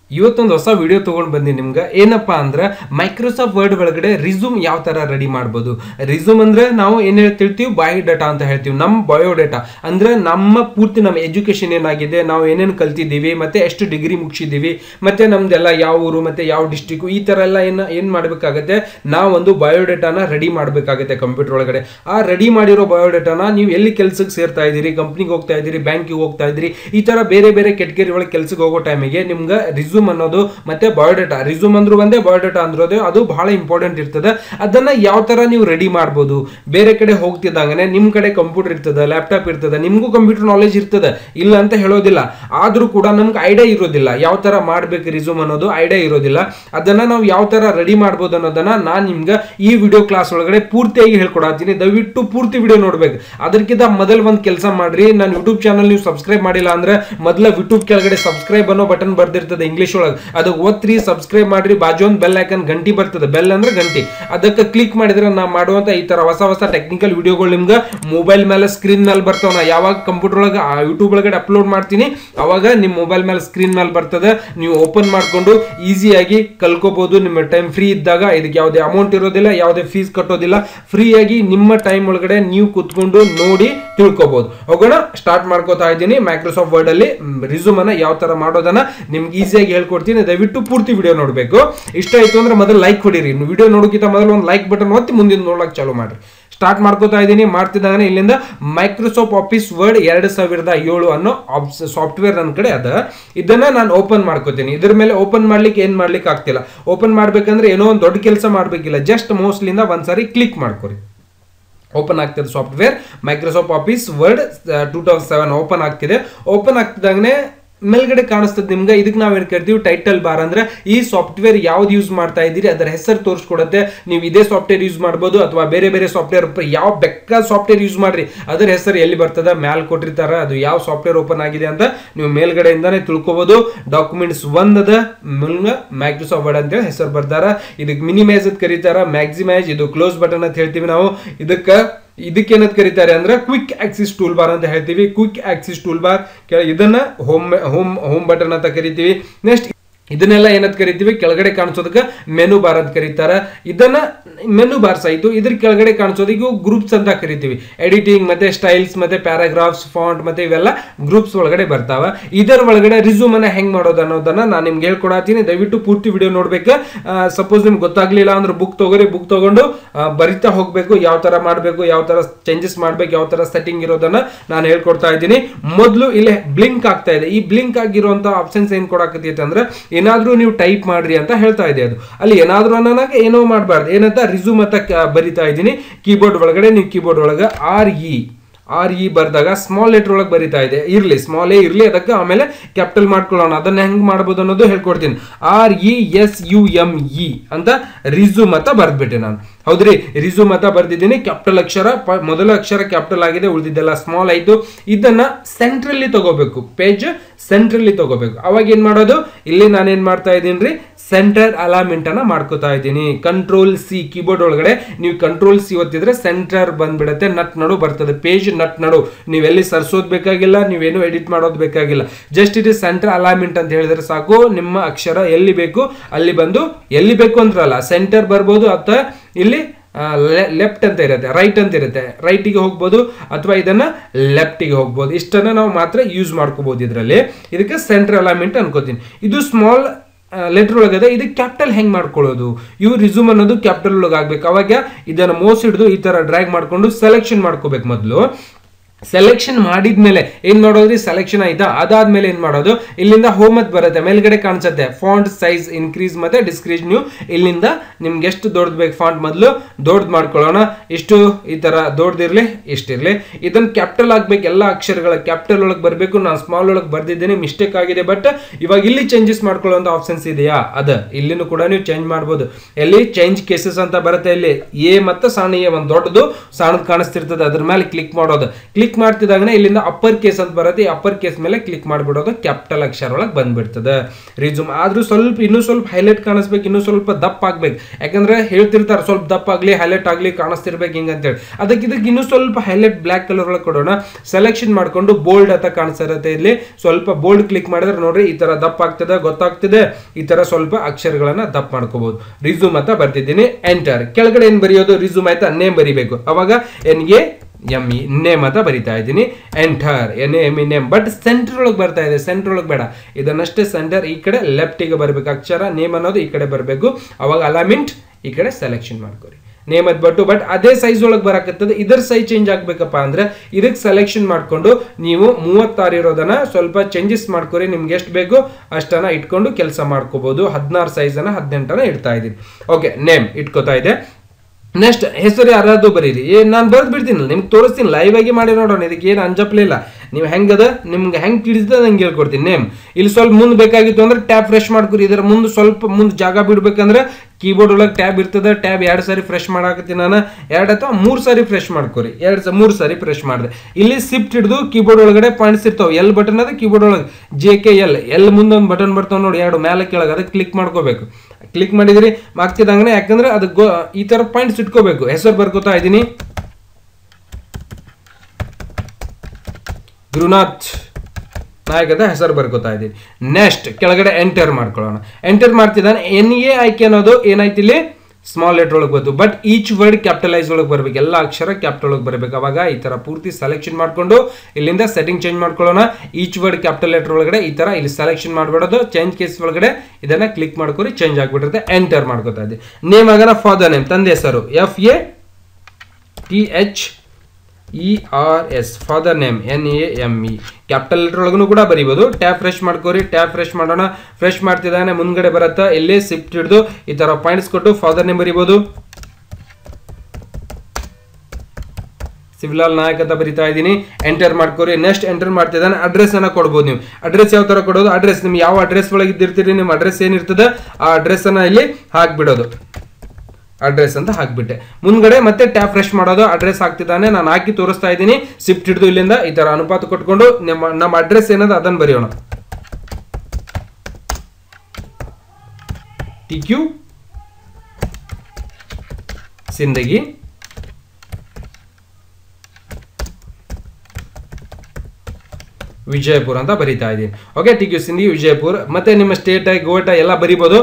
ಇವತ್ತೊಂದು ಹೊಸ ವಿಡಿಯೋ ತೊಗೊಂಡು ಬಂದೀನಿ ನಿಮ್ಗೆ ಏನಪ್ಪಾ ಅಂದ್ರೆ ಮೈಕ್ರೋಸಾಫ್ಟ್ ವರ್ಡ್ ಒಳಗಡೆ ರಿಸ್ಯೂಮ್ ಯಾವ ಥರ ರೆಡಿ ಮಾಡ್ಬೋದು ರಿಸ್ಯೂಮ್ ಅಂದ್ರೆ ನಾವು ಏನು ಹೇಳ್ತಿರ್ತೀವಿ ಬಯೋ ಡೇಟಾ ಅಂತ ಹೇಳ್ತೀವಿ ನಮ್ಮ ಬಯೋ ಡೇಟಾ ಅಂದ್ರೆ ನಮ್ಮ ಪೂರ್ತಿ ನಮ್ಮ ಎಜುಕೇಶನ್ ಏನಾಗಿದೆ ನಾವು ಏನೇನು ಕಲ್ತಿದ್ದೀವಿ ಮತ್ತೆ ಎಷ್ಟು ಡಿಗ್ರಿ ಮುಗಿಸಿದ್ದೀವಿ ಮತ್ತೆ ನಮ್ದೆಲ್ಲ ಯಾವ ಊರು ಮತ್ತೆ ಯಾವ ಡಿಸ್ಟಿಕ್ ಈ ಥರ ಎಲ್ಲ ಏನು ಏನು ಮಾಡಬೇಕಾಗತ್ತೆ ನಾವೊಂದು ಬಯೋಡೇಟಾನ ರೆಡಿ ಮಾಡಬೇಕಾಗುತ್ತೆ ಕಂಪ್ಯೂಟರ್ ಒಳಗಡೆ ಆ ರೆಡಿ ಮಾಡಿರೋ ಬಯೋಡೇಟಾನ ನೀವು ಎಲ್ಲಿ ಕೆಲ್ಸಕ್ಕೆ ಸೇರ್ತಾ ಇದ್ದೀರಿ ಕಂಪ್ನಿಗೆ ಹೋಗ್ತಾ ಇದ್ದೀರಿ ಬ್ಯಾಂಕಿಗೆ ಹೋಗ್ತಾ ಇದ್ದೀರಿ ಈ ಥರ ಬೇರೆ ಬೇರೆ ಕೆಟಗರಿ ಒಳಗೆ ಕೆಲ್ಸಕ್ಕೆ ಹೋಗೋ ಟೈಮಿಗೆ ನಿಮ್ಗೆ ರಿಸ್ಯೂಮ್ ಅನ್ನೋದು ಮತ್ತೆ ಬಯೋಡೇಟಾ ರಿಸ್ಯೂಮ್ ಅಂದ್ರೂ ಒಂದೇ ಬಯೋಡೇಟಾ ಅಂದ್ರೋದೇ ಅದು ಬಹಳ ಇಂಪಾರ್ಟೆಂಟ್ ಇರ್ತದೆ ಅದನ್ನ ಯಾವ ತರ ನೀವು ರೆಡಿ ಮಾಡ್ಬೋದು ಬೇರೆ ಕಡೆ ಹೋಗ್ತಿದ್ದಂಗೆ ನಿಮ್ ಕಡೆ ಕಂಪ್ಯೂಟರ್ ಇರ್ತದೆ ಲ್ಯಾಪ್ಟಾಪ್ ಇರ್ತದೆ ನಿಮ್ಗೂ ಕಂಪ್ಯೂಟರ್ ನಾಲೆಜ್ ಇರ್ತದೆ ಇಲ್ಲ ಅಂತ ಹೇಳೋದಿಲ್ಲ ಆದ್ರೂ ಕೂಡ ನಮ್ಗೆ ಐಡಿಯಾ ಇರೋದಿಲ್ಲ ಯಾವ ತರ ಮಾಡ್ಬೇಕು ರಿಸ್ಯೂಮ್ ಅನ್ನೋದು ಐಡಿಯಾ ಇರೋದಿಲ್ಲ ಅದನ್ನ ನಾವು ಯಾವ ತರ ರೆಡಿ ಮಾಡ್ಬೋದು ಅನ್ನೋದನ್ನ ನಾನು ನಿಮ್ಗೆ ಈ ವಿಡಿಯೋ ಕ್ಲಾಸ್ ಒಳಗಡೆ ಪೂರ್ತಿಯಾಗಿ ಹೇಳ್ಕೊಡತ್ತೀನಿ ದಯವಿಟ್ಟು ಪೂರ್ತಿ ವಿಡಿಯೋ ನೋಡ್ಬೇಕು ಅದಕ್ಕಿಂತ ಮೊದಲು ಒಂದು ಕೆಲಸ ಮಾಡ್ರಿ ನನ್ನ ಯೂಟ್ಯೂಬ್ ಚಾನಲ್ ನೀವು ಸಬ್ಸ್ಕ್ರೈಬ್ ಮಾಡಿಲ್ಲ ಅಂದ್ರೆ ಮೊದಲ ಯೂಟ್ಯೂಬ್ ಕೆಳಗಡೆ ಸಬ್ಸ್ಕ್ರೈಬ್ ಅನ್ನೋ ಬಟನ್ ಬರ್ದಿರ್ತದೆ ಇಂಗ್ಲಿಷ್ ಒಳಗೆ ಅದು ಒತ್ತಿ ಸಬ್ಸ್ಕ್ರೈಬ್ ಮಾಡ್ರಿ ಬಾಜು ಒಂದು ಬೆಲ್ ಐಕನ್ ಗಂಟಿ ಬರ್ತದೆ ಬೆಲ್ ಅಂದ್ರೆ ಗಂಟಿ ಅದಕ್ಕೆ ಕ್ಲಿಕ್ ಮಾಡಿದ್ರೆ ನಾ ಮಾಡುವಂತ ಈ ತರ ಹೊಸ ಹೊಸ ಟೆಕ್ನಿಕಲ್ ವಿಡಿಯೋಗಳು ನಿಮ್ಗೆ ಮೊಬೈಲ್ ಮೇಲೆ ಸ್ಕ್ರೀನ್ ಮೇಲೆ ಬರ್ತಾವ ನಾ ಯಾವಾಗ ಕಂಪ್ಯೂಟರ್ ಒಳಗೆ ಯೂಟ್ಯೂಬ್ ಒಳಗಡೆ ಅಪ್ಲೋಡ್ ಮಾಡ್ತೀನಿ ಅವಾಗ ನಿಮ್ಮ ಮೊಬೈಲ್ ಮೇಲೆ ಸ್ಕ್ರೀನ್ ಮೇಲೆ ಬರ್ತದೆ ನೀವು ಓಪನ್ ಮಾಡ್ಕೊಂಡು ಈಸಿಯಾಗಿ ಕಲ್ಕೋಬಹುದು ನಿಮ್ಮ ಟೈಮ್ ಫ್ರೀ ಇದ್ದಾಗ ಇದಕ್ಕೆ ಯಾವುದೇ ಅಮೌಂಟ್ ಇರೋದಿಲ್ಲ ಯಾವುದೇ ಫೀಸ್ ಕಟ್ಟೋದಿಲ್ಲ ಫ್ರೀಯಾಗಿ ನಿಮ್ಮ ಟೈಮ್ ಒಳಗಡೆ ನೀವು ಕುತ್ಕೊಂಡು ನೋಡಿ ತಿಳ್ಕೊಬಹುದು ಹೋಗೋಣ ಸ್ಟಾರ್ಟ್ ಮಾಡ್ಕೋತಾ ಇದ್ದೀನಿ ಮೈಕ್ರೋಸಾಫ್ಟ್ ವರ್ಡ್ ಅಲ್ಲಿ ರಿಸ್ಯೂಮ್ ಅನ್ನ ಯಾವ ತರ ಮಾಡೋದನ್ನ ನಿಮ್ಗೆ ಈಸಿಯಾಗಿ ಹೇಳ್ಕೊಡ್ತೀನಿ ದಯವಿಟ್ಟು ಪೂರ್ತಿ ವಿಡಿಯೋ ನೋಡಬೇಕು ಇಷ್ಟ ಆಯ್ತು ಅಂದ್ರೆ ಮೊದಲು ಲೈಕ್ ಹೊಡೀರಿ ವಿಡಿಯೋ ನೋಡೋಕ್ಕಿಂತ ಮೊದಲು ಒಂದು ಲೈಕ್ ಬಟನ್ ಒತ್ತಿ ಮುಂದಿನ ನೋಡಕ್ ಚಾಲೂ ಮಾಡ್ರಿ ಸ್ಟಾರ್ಟ್ ಮಾಡ್ಕೋತಾ ಇದ್ದೀನಿ ಮಾಡ್ತಿದ್ದಾನೆ ಇಲ್ಲಿಂದ ಮೈಕ್ರೋಸಾಫ್ಟ್ ಆಫೀಸ್ ವರ್ಡ್ ಎರಡು ಸಾವಿರದ ಏಳು ಅನ್ನೋ ಸಾಫ್ಟ್ವೇರ್ ನನ್ನ ಕಡೆ ಅದ ಇದನ್ನ ನಾನು ಓಪನ್ ಮಾಡ್ಕೋತೀನಿ ಇದ್ರ ಮೇಲೆ ಓಪನ್ ಮಾಡ್ಲಿಕ್ಕೆ ಏನ್ ಮಾಡ್ಲಿಕ್ಕೆ ಆಗ್ತಿಲ್ಲ ಓಪನ್ ಮಾಡ್ಬೇಕಂದ್ರೆ ಏನೋ ಒಂದು ದೊಡ್ಡ ಕೆಲಸ ಮಾಡ್ಬೇಕಿಲ್ಲ ಜಸ್ಟ್ ಮೋಸ್ಟ್ಲಿಂದ ಒಂದ್ಸಾರಿ ಕ್ಲಿಕ್ ಮಾಡ್ಕೊರಿ ಓಪನ್ ಆಗ್ತಿದೆ software Microsoft Office Word two thousand seven open ಆಗ್ತಿದೆ ಓಪನ್ ಆಗ್ತಿದ್ದಾಗನೇ ಮೇಲ್ಗಡೆ ಕಾಣಿಸ್ತದೆ ನಿಮ್ಗೆ ಇದಕ್ಕೆ ನಾವು ಏನು ಕರಿತೀವಿ ಟೈಟಲ್ ಬಾರ್ ಅಂದ್ರೆ ಈ ಸಾಫ್ಟ್ವೇರ್ ಯಾವ್ದು ಯೂಸ್ ಮಾಡ್ತಾ ಇದ್ದೀರಿ ಅದರ ಹೆಸರು ತೋರಿಸ್ಕೊಡುತ್ತೆ ನೀವು ಇದೇ ಸಾಫ್ಟ್ವೇರ್ ಯೂಸ್ ಮಾಡ್ಬೋದು ಅಥವಾ ಬೇರೆ ಬೇರೆ ಸಾಫ್ಟ್ವೇರ್ ಯಾವ ಬೆಕ್ಕ ಸಾಫ್ಟ್ವೇರ್ ಯೂಸ್ ಮಾಡ್ರಿ ಅದರ ಹೆಸರು ಎಲ್ಲಿ ಬರ್ತದೆ ಮ್ಯಾಲ್ ಕೊಟ್ಟಿರ್ತಾರೆ ಅದು ಯಾವ ಸಾಫ್ಟ್ವೇರ್ ಓಪನ್ ಆಗಿದೆ ಅಂತ ನೀವು ಮೇಲ್ಗಡೆಯಿಂದಾನೆ ತಿಳ್ಕೊಬೋದು ಡಾಕ್ಯುಮೆಂಟ್ಸ್ ಒಂದದ ಮೈಕ್ರೋಸಾಫ್ಟ್ ವರ್ಡ್ ಅಂತೇಳಿ ಹೆಸರು ಬರ್ತಾರ ಇದಕ್ಕೆ ಮಿನಿಮೈಸ್ ಅಂತ ಕರೀತಾರ ಮ್ಯಾಕ್ಸಿಮೈಸ್ ಇದು ಕ್ಲೋಸ್ ಬಟನ್ ಅಂತ ಹೇಳ್ತೀವಿ ನಾವು ಇದಕ್ಕೆ ಇದಕ್ಕೇನಂತ ಕರೀತಾರೆ ಅಂದ್ರೆ ಕ್ವಿಕ್ ಆಕ್ಸಿಸ್ ಟೂಲ್ ಬಾರ್ ಅಂತ ಹೇಳ್ತೀವಿ ಕ್ವಿಕ್ ಆಕ್ಸಿಸ್ ಟೂಲ್ ಬಾರ್ ಇದನ್ನ ಹೋಮ್ ಹೋಮ್ ಹೋಮ್ ಬಟನ್ ಅಂತ ಕರಿತೀವಿ ನೆಕ್ಸ್ಟ್ ಇದನ್ನೆಲ್ಲ ಏನಂತ ಕರಿತೀವಿ ಕೆಳಗಡೆ ಕಾಣಿಸೋದಕ್ಕೆ ಮೆನು ಬಾರ್ ಅಂತ ಕರೀತಾರೆ ಇದನ್ನ ಮೆನು ಬಾರ್ಸ್ ಆಯ್ತು ಇದ್ರ ಕೆಳಗಡೆ ಕಾಣಿಸೋದಕ್ಕೆ ಗ್ರೂಪ್ಸ್ ಅಂತ ಕರಿತೀವಿ ಎಡಿಟಿಂಗ್ ಮತ್ತೆ ಸ್ಟೈಲ್ಸ್ ಮತ್ತೆ ಪ್ಯಾರಾಗ್ರಾಫ್ಸ್ ಫಾಂಟ್ ಮತ್ತೆ ಇವೆಲ್ಲ ಗ್ರೂಪ್ಸ್ ಒಳಗಡೆ ಬರ್ತಾವ ಇದರ ಒಳಗಡೆ ರಿಸ್ಯೂಮ್ ಅನ್ನ ಹೆಂಗ್ ಮಾಡೋದು ಅನ್ನೋದನ್ನ ನಾನು ನಿಮ್ಗೆ ಹೇಳ್ಕೊಡತ್ತೀನಿ ದಯವಿಟ್ಟು ಪೂರ್ತಿ ವಿಡಿಯೋ ನೋಡ್ಬೇಕು ಸಪೋಸ್ ನಿಮ್ಗೆ ಗೊತ್ತಾಗ್ಲಿಲ್ಲ ಅಂದ್ರೆ ಬುಕ್ ತಗೋರಿ ಬುಕ್ ತಗೊಂಡು ಬರಿತಾ ಹೋಗ್ಬೇಕು ಯಾವ ತರ ಮಾಡಬೇಕು ಯಾವ ತರ ಚೇಂಜಸ್ ಮಾಡ್ಬೇಕು ಯಾವ ತರ ಸೆಟ್ಟಿಂಗ್ ಇರೋದನ್ನ ನಾನು ಹೇಳ್ಕೊಡ್ತಾ ಇದ್ದೀನಿ ಮೊದಲು ಇಲ್ಲಿ ಬ್ಲಿಂಕ್ ಆಗ್ತಾ ಇದೆ ಈ ಬ್ಲಿಂಕ್ ಆಗಿರುವಂತ ಆಪ್ಷನ್ಸ್ ಏನ್ ಕೊಡಾಕತ್ತೈತೆ ಅಂದ್ರೆ ಏನಾದ್ರೂ ನೀವು ಟೈಪ್ ಮಾಡ್ರಿ ಅಂತ ಹೇಳ್ತಾ ಇದೆ ಅದು ಅಲ್ಲಿ ಏನಾದ್ರೂ ಅನ್ನೋನಾಗ ಏನೋ ಮಾಡಬಾರ್ದು ಏನಂತ ರಿಸ್ಯೂಮ್ ಅಂತ ಬರಿತಾ ಇದ್ದೀನಿ ಕೀಬೋರ್ಡ್ ಒಳಗಡೆ ನೀವು ಕೀಬೋರ್ಡ್ ಒಳಗೆ ಆರ್ ಇ ಆರ್ ಇ ಬರ್ದಾಗ ಸ್ಮಾಲ್ ಲೆಟರ್ ಒಳಗೆ ಬರಿತಾ ಇದೆ ಇರ್ಲಿ ಸ್ಮಾಲ್ ಎ ಇರ್ಲಿ ಅದಕ್ಕೆ ಆಮೇಲೆ ಕ್ಯಾಪಿಟಲ್ ಮಾಡ್ಕೊಳ್ಳೋಣ ಅದನ್ನ ಹೆಂಗ್ ಮಾಡ್ಬೋದು ಅನ್ನೋದು ಹೇಳ್ಕೊಡ್ತೀನಿ R E S U M E ಅಂತ ರಿಸ್ಯೂಮ್ ಅಂತ ಬರ್ದ್ಬಿಟ್ಟೆ ನಾನು ಹೌದ್ರಿ ರಿಸ್ಯೂಮ್ ಅಂತ ಬರ್ದಿದ್ದೀನಿ ಕ್ಯಾಪಿಟಲ್ ಅಕ್ಷರ ಮೊದಲ ಅಕ್ಷರ ಕ್ಯಾಪಿಟಲ್ ಆಗಿದೆ ಉಳಿದಿದ್ದೆಲ್ಲ ಸ್ಮಾಲ್ ಆಯ್ತು ಇದನ್ನ ಸೆಂಟ್ರಲ್ಲಿ ತಗೋಬೇಕು ಪೇಜ್ ಸೆಂಟ್ರಲ್ಲಿ ತಗೋಬೇಕು ಅವಾಗ ಏನ್ ಮಾಡೋದು ಇಲ್ಲಿ ನಾನೇನ್ ಮಾಡ್ತಾ ಇದ್ದೀನಿ ರೀ ಸೆಂಟರ್ ಅಲಾಮೆಂಟ್ ಅನ್ನ ಮಾಡ್ಕೋತಾ ಇದ್ದೀನಿ ಕಂಟ್ರೋಲ್ ಸಿ ಕೀಬೋರ್ಡ್ ಒಳಗಡೆ ನೀವು ಕಂಟ್ರೋಲ್ ಸಿ ಒತ್ತಿದ್ರೆ ಸೆಂಟರ್ ಬಂದ್ಬಿಡುತ್ತೆ ನಟ್ ನಡು ಬರ್ತದೆ ಪೇಜ್ ನಟ್ ನಡು ನೀವೆಲ್ಲಿ ಸರ್ಸೋದ್ ಬೇಕಾಗಿಲ್ಲ ನೀವೇನು ಎಡಿಟ್ ಮಾಡೋದು ಬೇಕಾಗಿಲ್ಲ just it is centre alignment ಅಂತ ಹೇಳಿದ್ರೆ ಸಾಕು ನಿಮ್ಮ ಅಕ್ಷರ ಎಲ್ಲಿ ಬೇಕು ಅಲ್ಲಿ ಬಂದು ಎಲ್ಲಿ ಬೇಕು ಅಂದ್ರಲ್ಲ ಸೆಂಟರ್ ಬರ್ಬೋದು ಅಥವಾ ಇಲ್ಲಿ ಲೆಫ್ಟ್ ಅಂತ ಇರುತ್ತೆ ರೈಟ್ ಅಂತ ಇರುತ್ತೆ ರೈಟಿಗೆ ಹೋಗ್ಬೋದು ಅಥವಾ ಇದನ್ನ ಲೆಫ್ಟಿಗೆ ಹೋಗ್ಬೋದು ಇಷ್ಟನ್ನ ನಾವು ಮಾತ್ರ ಯೂಸ್ ಮಾಡ್ಕೋಬಹುದು ಇದರಲ್ಲಿ ಇದಕ್ಕೆ ಸೆಂಟ್ರಲ್ ಅಲೈನ್ಮೆಂಟ್ ಅನ್ಕೋತೀನಿ ಇದು ಸ್ಮಾಲ್ ಲೆಟರ್ ಒಳಗದೆ ಇದು ಕ್ಯಾಪಿಟಲ್ ಹೆಂಗ್ ಮಾಡ್ಕೊಳ್ಳೋದು ಇವು ರಿಸ್ಯೂಮ್ ಅನ್ನೋದು ಕ್ಯಾಪಿಟಲ್ ಒಳಗೆ ಆಗ್ಬೇಕು ಅವಾಗ ಇದನ್ನ ಮೋಸ್ ಹಿಡಿದು ಈ ತರ ಡ್ರ್ಯಾಗ್ ಮಾಡ್ಕೊಂಡು ಸೆಲೆಕ್ಷನ್ ಮಾಡ್ಕೋಬೇಕು ಮೊದಲು ಸೆಲೆಕ್ಷನ್ ಮಾಡಿದ್ಮೇಲೆ ಏನ್ ಮಾಡೋದ್ರಿ ಸೆಲೆಕ್ಷನ್ ಆಯ್ತಾ ಅದಾದ್ಮೇಲೆ ಏನ್ ಮಾಡೋದು ಇಲ್ಲಿಂದ ಹೋಮ್ ಅಂತ ಬರುತ್ತೆ ಮೇಲ್ಗಡೆ ಕಾಣಿಸುತ್ತೆ ಫಾಂಟ್ ಸೈಜ್ ಇನ್ಕ್ರೀಸ್ ಮತ್ತೆ ಡಿಸ್ಕ್ರೀಸ್ ನೀವು ಇಲ್ಲಿಂದ ನಿಮ್ಗೆ ಎಷ್ಟು ದೊಡ್ಡದು ಬೇಕು ಫಾಂಟ್ ಮೊದಲು ದೊಡ್ಡದು ಮಾಡ್ಕೊಳ್ಳೋಣ ಇಷ್ಟು ಈ ತರ ದೊಡ್ಡದಿರ್ಲಿ ಇಷ್ಟಿರ್ಲಿ ಇದನ್ನ ಕ್ಯಾಪಿಟಲ್ ಆಗ್ಬೇಕು ಎಲ್ಲ ಅಕ್ಷರಗಳ ಕ್ಯಾಪಿಟಲ್ ಒಳಗೆ ಬರಬೇಕು ನಾನು ಸ್ಮಾಲ್ ಒಳಗೆ ಬರ್ದಿದ್ದೇನೆ ಮಿಸ್ಟೇಕ್ ಆಗಿದೆ ಬಟ್ ಇವಾಗ ಇಲ್ಲಿ ಚೇಂಜಸ್ ಮಾಡ್ಕೊಳ್ಳೋ ಆಪ್ಷನ್ಸ್ ಇದೆಯಾ ಅದ ಇಲ್ಲಿನೂ ಕೂಡ ನೀವು ಚೇಂಜ್ ಮಾಡ್ಬೋದು ಎಲ್ಲಿ ಚೇಂಜ್ ಕೇಸಸ್ ಅಂತ ಬರುತ್ತೆ ಇಲ್ಲಿ ಎ ಮತ್ತೆ ಸಣ್ಣ ಎ ಒಂದು ದೊಡ್ಡದು ಸಣ್ಣದು ಕಾಣಿಸ್ತಿರ್ತದೆ ಅದ್ರ ಮೇಲೆ ಕ್ಲಿಕ್ ಮಾಡೋದು ಕ್ಲಿಕ್ ಕ್ಲಿಕ್ ಮಾಡ್ತಿದ್ದಾಗನೇ ಇಲ್ಲಿಂದ ಅಪ್ಪರ್ ಕೇಸ್ ಅಂತ ಬರುತ್ತೆ ಈ ಅಪ್ಪರ್ ಕೇಸ್ ಮೇಲೆ ಕ್ಲಿಕ್ ಮಾಡಿಬಿಡೋದು ಕ್ಯಾಪಿಟಲ್ ಅಕ್ಷರ ಒಳಗೆ ಬಂದ್ಬಿಡ್ತದೆ ರಿಸ್ಯೂಮ್ ಆದ್ರೂ ಸ್ವಲ್ಪ ಇನ್ನೂ ಸ್ವಲ್ಪ ಹೈಲೈಟ್ ಕಾಣಿಸ್ಬೇಕು ಇನ್ನೂ ಸ್ವಲ್ಪ ದಪ್ಪ ಆಗ್ಬೇಕು ಯಾಕಂದ್ರೆ ಹೇಳ್ತಿರ್ತಾರೆ ಸ್ವಲ್ಪ ದಪ್ಪ ಆಗಲಿ ಹೈಲೈಟ್ ಆಗಲಿ ಕಾಣಿಸ್ತಿರ್ಬೇಕು ಹಿಂಗೆ ಅಂತೇಳಿ ಅದಕ್ಕೆ ಇದಕ್ಕೆ ಇನ್ನೂ ಸ್ವಲ್ಪ ಹೈಲೈಟ್ ಬ್ಲ್ಯಾಕ್ ಕಲರ್ ಒಳಗೆ ಕೊಡೋಣ ಸೆಲೆಕ್ಷನ್ ಮಾಡ್ಕೊಂಡು ಬೋಲ್ಡ್ ಅಂತ ಕಾಣಿಸ್ತಿರತ್ತೆ ಇಲ್ಲಿ ಸ್ವಲ್ಪ ಬೋಲ್ಡ್ ಕ್ಲಿಕ್ ಮಾಡಿದ್ರೆ ನೋಡ್ರಿ ಈ ತರ ದಪ್ಪ ಆಗ್ತದೆ ಗೊತ್ತಾಗ್ತಿದೆ ಈ ತರ ಸ್ವಲ್ಪ ಅಕ್ಷರಗಳನ್ನ ದಪ್ಪ ಮಾಡ್ಕೋಬಹುದು ರಿಸ್ಯೂಮ್ ಅಂತ ಬರ್ತಿದ್ದೀನಿ ಎಂಟರ್ ಕೆಳಗಡೆ ಏನ್ ಬರೆಯೋದು ರಿಸ್ಯೂಮ್ ಆಯ್ತಾ ನೇಮ್ ಬರಿಬೇಕು ಅವಾಗ N A M E name ಅಂತ ಬರಿತಾ ಇದ್ದೀನಿ enter N M E name but centre ಒಳಗೆ ಬರ್ತಾ ಇದೆ ಸೆಂಟರ್ ಒಳಗೆ ಬೇಡ ಇದನ್ನಷ್ಟೇ ಸೆಂಟರ್ ಈ ಕಡೆ ಲೆಫ್ಟಿಗೆ ಬರಬೇಕು ಅಕ್ಷರ ನೇಮ್ ಅನ್ನೋದು ಈ ಕಡೆ ಬರಬೇಕು ಅವಾಗ ಅಲಾಮೆಂಟ್ ಈ ಕಡೆ ಸೆಲೆಕ್ಷನ್ ಮಾಡ್ಕೊರಿ ನೇಮ್ ಬಟ್ಟು ಬಟ್ ಅದೇ ಸೈಜ್ ಒಳಗೆ ಬರಕತ್ತದ ಇದರ ಸೈಜ್ ಚೇಂಜ್ ಆಗ್ಬೇಕಪ್ಪ ಅಂದ್ರೆ ಇದಕ್ಕೆ ಸೆಲೆಕ್ಷನ್ ಮಾಡ್ಕೊಂಡು ನೀವು ಮೂವತ್ತಾರು ಇರೋದನ್ನ ಸ್ವಲ್ಪ ಚೇಂಜಸ್ ಮಾಡ್ಕೊರಿ ನಿಮ್ಗೆ ಎಷ್ಟು ಬೇಕು ಅಷ್ಟನ್ನ ಇಟ್ಕೊಂಡು ಕೆಲಸ ಮಾಡ್ಕೋಬಹುದು ಹದಿನಾರು ಸೈಜನ್ನ ಹದಿನೆಂಟನ ಇಡ್ತಾ ಇದ್ದೀನಿ ಓಕೆ ನೇಮ್ ಇಟ್ಕೋತಾ ಇದೆ ನೆಕ್ಸ್ಟ್ ಹೆಸರು ಯಾರಾದ್ರು ಬರೀರಿ ಏ ನಾನು ಬರ್ದು ಬಿಡ್ತೀನಿ ನಿಮ್ಗೆ ತೋರಿಸ್ತೀನಿ ಲೈವ್ ಆಗಿ ಮಾಡಿ ನೋಡೋಣ ಇದಕ್ಕೆ ಏನು ಅಂಜಪ್ಲಿಲ್ಲ ನೀವು ಹೆಂಗದ ನಿಮ್ಗೆ ಹೆಂಗೆ ತಿಳಿಸ್ತದೆ ನಂಗೆ ಹೇಳ್ಕೊಡ್ತೀನಿ ನೇಮ್ ಇಲ್ಲಿ ಸ್ವಲ್ಪ ಮುಂದೆ ಬೇಕಾಗಿತ್ತು ಅಂದ್ರೆ ಟ್ಯಾಬ್ ಫ್ರೆಶ್ ಮಾಡ್ಕೊರಿ ಇದರ ಮುಂದೆ ಸ್ವಲ್ಪ ಮುಂದೆ ಜಾಗ ಬಿಡ್ಬೇಕಂದ್ರೆ ಕೀಬೋರ್ಡ್ ಒಳಗೆ ಟ್ಯಾಬ್ ಇರ್ತದೆ ಟ್ಯಾಬ್ ಎರಡು ಸಾರಿ ಫ್ರೆಶ್ ಮಾಡಾಕತ್ತೀನಿ ನಾನು ಎರಡು ಅಥವಾ ಮೂರು ಸಾರಿ ಫ್ರೆಶ್ ಮಾಡ್ಕೊರಿ ಎರಡು ಸ ಮೂರು ಸಾರಿ ಫ್ರೆಶ್ ಮಾಡಿದೆ ಇಲ್ಲಿ ಸಿಫ್ಟ್ ಹಿಡಿದು ಕೀಬೋರ್ಡ್ ಒಳಗಡೆ ಪಾಯಿಂಟ್ಸ್ ಇರ್ತಾವೆ ಎಲ್ ಬಟನ್ ಅದ ಕೀಬೋರ್ಡ್ ಒಳಗೆ ಜೆ ಕೆ ಎಲ್ ಎಲ್ ಮುಂದೆ ಒಂದು ಬಟನ್ ಬರ್ತಾವೆ ನೋಡಿ ಎರಡು ಮೇಲೆ ಕೆಳಗೆ ಅದಕ್ಕೆ ಕ್ಲಿಕ್ ಮಾಡ್ಕೋಬೇಕು ಕ್ಲಿಕ್ ಮಾಡಿದ್ರಿ ಆಗ್ತಿದಂಗನೆ ಯಾಕಂದ್ರೆ ಅದಕ್ಕೆ ಗೋ ಈ ಥರ ಪಾಯಿಂಟ್ಸ್ ಇಟ್ಕೋಬೇಕು ಹೆಸರು ಬರ್ಕೋತಾ ಇದ್ದೀನಿ ಗುರುನಾಥ್ ನಾಯಕದ ಹೆಸರು ಬರ್ಕೋತಾ ಇದ್ದೀನಿ ನೆಕ್ಸ್ಟ್ ಕೆಳಗಡೆ ಎಂಟರ್ ಮಾಡ್ಕೊಳ್ಳೋಣ ಎಂಟರ್ ಮಾಡ್ತಿದ್ದಾನೆ ಎನ್ ಎ ಆಯ್ಕೆ ಅನ್ನೋದು ಏನಾಯ್ತು ಇಲ್ಲಿ ಸ್ಮಾಲ್ ಲೆಟರ್ ಒಳಗೆ ಬಂತು ಬಟ್ ಈಚ್ ವರ್ಡ್ ಕ್ಯಾಪಿಟಲೈಸ್ ಒಳಗೆ ಬರಬೇಕು ಎಲ್ಲ ಅಕ್ಷರ ಕ್ಯಾಪಿಟಲ್ ಒಳಗೆ ಬರಬೇಕು ಅವಾಗ ಈ ತರ ಪೂರ್ತಿ ಸೆಲೆಕ್ಷನ್ ಮಾಡ್ಕೊಂಡು ಇಲ್ಲಿಂದ ಸೆಟ್ಟಿಂಗ್ ಚೇಂಜ್ ಮಾಡ್ಕೊಳ್ಳೋಣ ಈಚ್ ವರ್ಡ್ ಕ್ಯಾಪಿಟಲ್ ಲೆಟರ್ ಒಳಗಡೆ ಈ ತರ ಇಲ್ಲಿ ಸೆಲೆಕ್ಷನ್ ಮಾಡ್ಬಿಡೋದು ಚೇಂಜ್ ಕೇಸ್ ಒಳಗಡೆ ಇದನ್ನ ಕ್ಲಿಕ್ ಮಾಡ್ಕೊರಿ ಚೇಂಜ್ ಆಗ್ಬಿಟ್ಟಿರುತ್ತೆ ಎಂಟರ್ ಮಾಡ್ಕೋತಾ ಇದ್ದೀನಿ ನೇಮ್ ಆಗನ ಫಾದರ್ ನೇಮ್ ತಂದೆ ಹೆಸರು F A T H E R S father name N A M E capital letter ಒಳಗೂ ಕೂಡ ಬರೀಬೋದು ಟ್ಯಾಪ್ ಫ್ರೆಶ್ ಮಾಡ್ಕೋರಿ ಟ್ಯಾಪ್ ಫ್ರೆಶ್ ಮಾಡೋಣ ಫ್ರೆಶ್ ಮಾಡ್ತಿದ್ದಾನೆ ಮುಂದ್ಗಡೆ ಬರುತ್ತಾ ಇಲ್ಲೇ ಸಿಫ್ಟ್ ಹಿಡಿದು ಈ ತರ ಪಾಯಿಂಟ್ಸ್ ಕೊಟ್ಟು ಫಾದರ್ ನೇಮ್ ಬರೀಬೋದು ಸಿವಿಲಾಲ್ ನಾಯಕ್ ಅಂತ ಬರಿತಾ ಇದ್ದೀನಿ ಎಂಟರ್ ಮಾಡ್ಕೋರಿ ನೆಕ್ಸ್ಟ್ ಎಂಟರ್ ಮಾಡ್ತಿದ್ದಾನೆ ಅಡ್ರೆಸ್ ಅನ್ನ ಕೊಡ್ಬೋದು ನೀವು ಅಡ್ರೆಸ್ ಯಾವ ತರ ಕೊಡೋದು ಅಡ್ರೆಸ್ ನಿಮ್ ಯಾವ ಅಡ್ರೆಸ್ ಒಳಗೆ ಇದ್ದಿರ್ತೀರಿ ನಿಮ್ಮ ಅಡ್ರೆಸ್ ಏನಿರ್ತದೆ ಆ ಅಡ್ರೆಸ್ ಅನ್ನ ಇಲ್ಲಿ ಹಾಕ್ಬಿಡೋದು ಅಡ್ರೆಸ್ ಅಂತ ಹಾಕ್ಬಿಟ್ಟೆ ಮುಂದ್ಗಡೆ ಮತ್ತೆ ಟ್ಯಾಪ್ ಫ್ರೆಶ್ ಮಾಡೋದು ಅಡ್ರೆಸ್ ಹಾಕ್ತಿದ್ದಾನೆ ನಾನು ಹಾಕಿ ತೋರಿಸ್ತಾ ಇದ್ದೀನಿ ಸಿಫ್ಟ್ ಹಿಡಿದು ಇಲ್ಲಿಂದ ಈ ತರ ಅನುಪಾತ ಕೊಟ್ಕೊಂಡು ನಮ್ಮ ನಮ್ಮ ಅಡ್ರೆಸ್ ಏನದ ಅದನ್ನ ಬರೆಯೋಣ ಟಿ ಕ್ಯೂ ಸಿಂದಗಿ ವಿಜಯಪುರ ಅಂತ ಬರಿತಾ ಇದ್ದೀನಿ okay T Q Sindagi Vijayapura ಮತ್ತೆ ನಿಮ್ಮ ಸ್ಟೇಟ್ ಗೋಟ ಎಲ್ಲ ಬರಿಬೋದು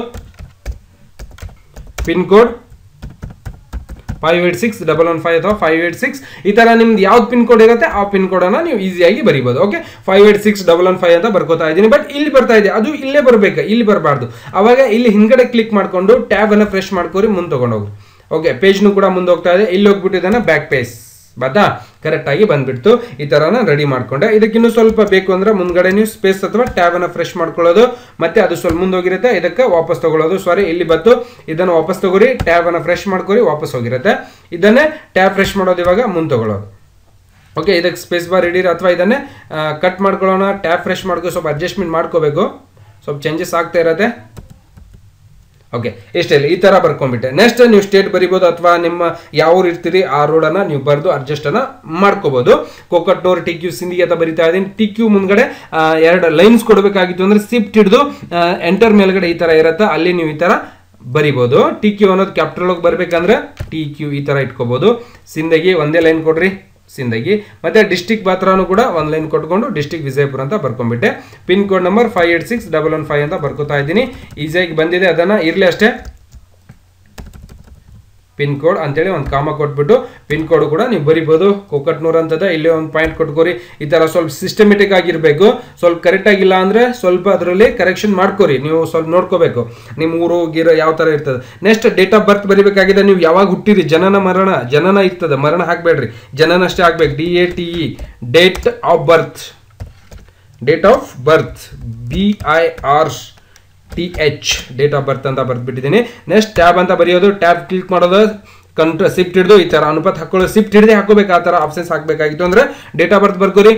pin code five eight six double one five ಅಥವಾ ಫೈವ್ ಏಟ್ ಸಿಕ್ಸ್ ಈ ತರ ನಿಮ್ದು ಯಾವ್ದು ಪಿನ್ ಕೋಡ್ ಇರುತ್ತೆ ಆ ಪಿನ್ ಕೋಡ್ ಅನ್ನ ನೀವು ಈಸಿಯಾಗಿ ಬರಿಬೋದು okay five eight six double one five ಅಂತ ಬರ್ಕೋತಾ ಇದ್ದೀನಿ ಬಟ್ ಇಲ್ಲಿ ಬರ್ತಾ ಇದೆ ಅದು ಇಲ್ಲೇ ಬರಬೇಕು ಇಲ್ಲಿ ಬರಬಾರ್ದು ಅವಾಗ ಇಲ್ಲಿ ಹಿಂದ್ಗಡೆ ಕ್ಲಿಕ್ ಮಾಡ್ಕೊಂಡು ಟ್ಯಾಬ್ ಅನ್ನ ಫ್ರೆಶ್ ಮಾಡ್ಕೋರಿ ಮುಂದೆ ತಗೊಂಡೋಗ್ರಿ ಓಕೆ ಪೇಜ್ನು ಕೂಡ ಮುಂದೆ ಹೋಗ್ತಾ ಇದೆ ಇಲ್ಲಿ ಹೋಗ್ಬಿಟ್ಟಿದ್ದಾನೆ ಬ್ಯಾಕ್ ಪೇಜ್ ಬತ್ತಾ ಕರೆಕ್ಟ್ ಆಗಿ ಬಂದ್ಬಿಡ್ತು ಈ ತರನ ರೆಡಿ ಮಾಡ್ಕೊಂಡೆ ಇದಕ್ಕಿನ್ನೂ ಸ್ವಲ್ಪ ಬೇಕು ಅಂದ್ರೆ ಮುಂದ್ಗಡೆ ನೀವು ಸ್ಪೇಸ್ ಅಥವಾ ಟ್ಯಾಬ್ ಅನ್ನ ಫ್ರೆಶ್ ಮಾಡ್ಕೊಳ್ಳೋದು ಮತ್ತೆ ಅದು ಸ್ವಲ್ಪ ಮುಂದೆ ಹೋಗಿರುತ್ತೆ ಇದಕ್ಕೆ ವಾಪಸ್ ತಗೊಳ್ಳೋದು ಸಾರಿ ಇಲ್ಲಿ ಬಂತು ಇದನ್ನು ವಾಪಸ್ ತಗೋರಿ ಟ್ಯಾಬ್ ಅನ್ನ ಫ್ರೆಶ್ ಮಾಡ್ಕೊರಿ ವಾಪಸ್ ಹೋಗಿರುತ್ತೆ ಇದನ್ನೇ ಟ್ಯಾಬ್ ಫ್ರೆಶ್ ಮಾಡೋದು ಇವಾಗ ಮುಂದೆ ತಗೊಳ್ಳೋದು ಓಕೆ ಇದಕ್ಕೆ ಸ್ಪೇಸ್ ಬಾರ್ ಹಿಡೀರಿ ಅಥವಾ ಇದನ್ನೇ ಕಟ್ ಮಾಡ್ಕೊಳ್ಳೋಣ ಟ್ಯಾಬ್ ಫ್ರೆಶ್ ಮಾಡ್ಕೊ ಸ್ವಲ್ಪ ಅಡ್ಜಸ್ಟ್ಮೆಂಟ್ ಮಾಡ್ಕೋಬೇಕು ಸ್ವಲ್ಪ ಚೇಂಜಸ್ ಆಗ್ತಾ ಇರತ್ತೆ ಓಕೆ ಇಷ್ಟೇ ಈ ತರ ಬರ್ಕೊಂಡ್ಬಿಟ್ಟೆ ನೆಕ್ಸ್ಟ್ ನೀವು ಸ್ಟೇಟ್ ಬರಿಬೋದು ಅಥವಾ ನಿಮ್ಮ ಯಾವ ಊರು ಇರ್ತೀರಿ ಆ ರೋಡನ್ನ ನೀವು ಬರೆದು ಅಡ್ಜಸ್ಟ್ ಅನ್ನ ಮಾಡ್ಕೋಬಹುದು ಕೋಕಟ್ನೂರ್ ಟಿ ಕ್ಯೂ ಸಿಂಧಿಗೆ ಅಂತ ಬರಿತಾ ಇದ್ದೀನಿ ಟಿ ಕ್ಯೂ ಮುಂದ್ಗಡೆ ಆ, ಎರಡು ಲೈನ್ಸ್ ಕೊಡಬೇಕಾಗಿತ್ತು ಅಂದ್ರೆ ಸಿಫ್ಟ್ ಹಿಡಿದು ಎಂಟರ್ ಮೇಲ್ಗಡೆ ಈ ತರ ಇರುತ್ತೆ ಅಲ್ಲಿ ನೀವು ಈ ತರ ಬರಿಬೋದು ಟಿ ಕ್ಯೂ ಅನ್ನೋದು ಕ್ಯಾಪಿಟಲ್ ಒಳಗೆ ಬರ್ಬೇಕಂದ್ರೆ ಟಿ ಕ್ಯೂ ಈ ತರ ಇಟ್ಕೋಬಹುದು ಸಿಂದಗಿ ಒಂದೇ ಲೈನ್ ಕೊಡ್ರಿ ಸಿಂದಗಿ ಮತ್ತೆ ಡಿಸ್ಟಿಕ್ ಪಾತ್ರನೂ ಕೂಡ ಒಂದು ಲೈನ್ ಕೊಟ್ಕೊಂಡು ಡಿಸ್ಟಿಕ್ ವಿಜಯಪುರ ಅಂತ ಬರ್ಕೊಂಡ್ಬಿಟ್ಟೆ pin code number five eight six double one five ಅಂತ ಬರ್ಕೋತಾ ಇದ್ದೀನಿ ಈಸಿಯಾಗಿ ಬಂದಿದೆ ಅದನ್ನ ಇರಲಿ ಅಷ್ಟೇ ಪಿನ್ ಕೋಡ್ ಅಂತೇಳಿ ಒಂದು ಕಾಮ ಕೊಟ್ಬಿಟ್ಟು ಪಿನ್ ಕೋಡ್ ಕೂಡ ನೀವು ಬರಿಬೋದು ಕೊಕ್ಕಟ್ನೂರ್ ಅಂತದ ಇಲ್ಲಿ ಒಂದು ಪಾಯಿಂಟ್ ಕೊಟ್ಕೋರಿ ಈ ತರ ಸ್ವಲ್ಪ ಸಿಸ್ಟಮೆಟಿಕ್ ಆಗಿರಬೇಕು ಸ್ವಲ್ಪ ಕರೆಕ್ಟ್ ಆಗಿಲ್ಲ ಅಂದ್ರೆ ಸ್ವಲ್ಪ ಅದರಲ್ಲಿ ಕರೆಕ್ಷನ್ ಮಾಡ್ಕೋರಿ ನೀವು ಸ್ವಲ್ಪ ನೋಡ್ಕೋಬೇಕು ನಿಮ್ಮ ಊರು ಗಿರ ಯಾವ ತರ ಇರ್ತದೆ ನೆಕ್ಸ್ಟ್ ಡೇಟ್ ಆಫ್ ಬರ್ತ್ ಬರಿಬೇಕಾಗಿದೆ ನೀವು ಯಾವಾಗ ಹುಟ್ಟಿರಿ ಜನನ ಮರಣ ಜನನ ಇರ್ತದೆ ಮರಣ ಹಾಕ್ಬೇಡ್ರಿ ಜನನ ಅಷ್ಟೇ ಹಾಕ್ಬೇಕು D A T E date of birth date of birth B I R T H date of birth ಅಂತ ಬರ್ದ್ಬಿಟ್ಟಿದ್ದೀನಿ ನೆಕ್ಸ್ಟ್ ಟ್ಯಾಬ್ ಅಂತ ಬರೆಯೋದು ಟ್ಯಾಬ್ ಕ್ಲಿಕ್ ಮಾಡೋದು ಕಂಟ್ರ ಸಿಫ್ಟ್ ಹಿಡಿದು ಈ ತರ ಅನುಪಾತ ಹಾಕೊಳ್ಳೋದು ಸಿಫ್ಟ್ ಹಿಡಿದೇ ಹಾಕೋಬೇಕು ಆ ತರ ಆಪ್ಷನ್ಸ್ ಹಾಕಬೇಕಾಗಿತ್ತು ಅಂದ್ರೆ ಡೇಟ್ ಆಫ್ ಬರ್ತ್ ಬರ್ಕೋರಿ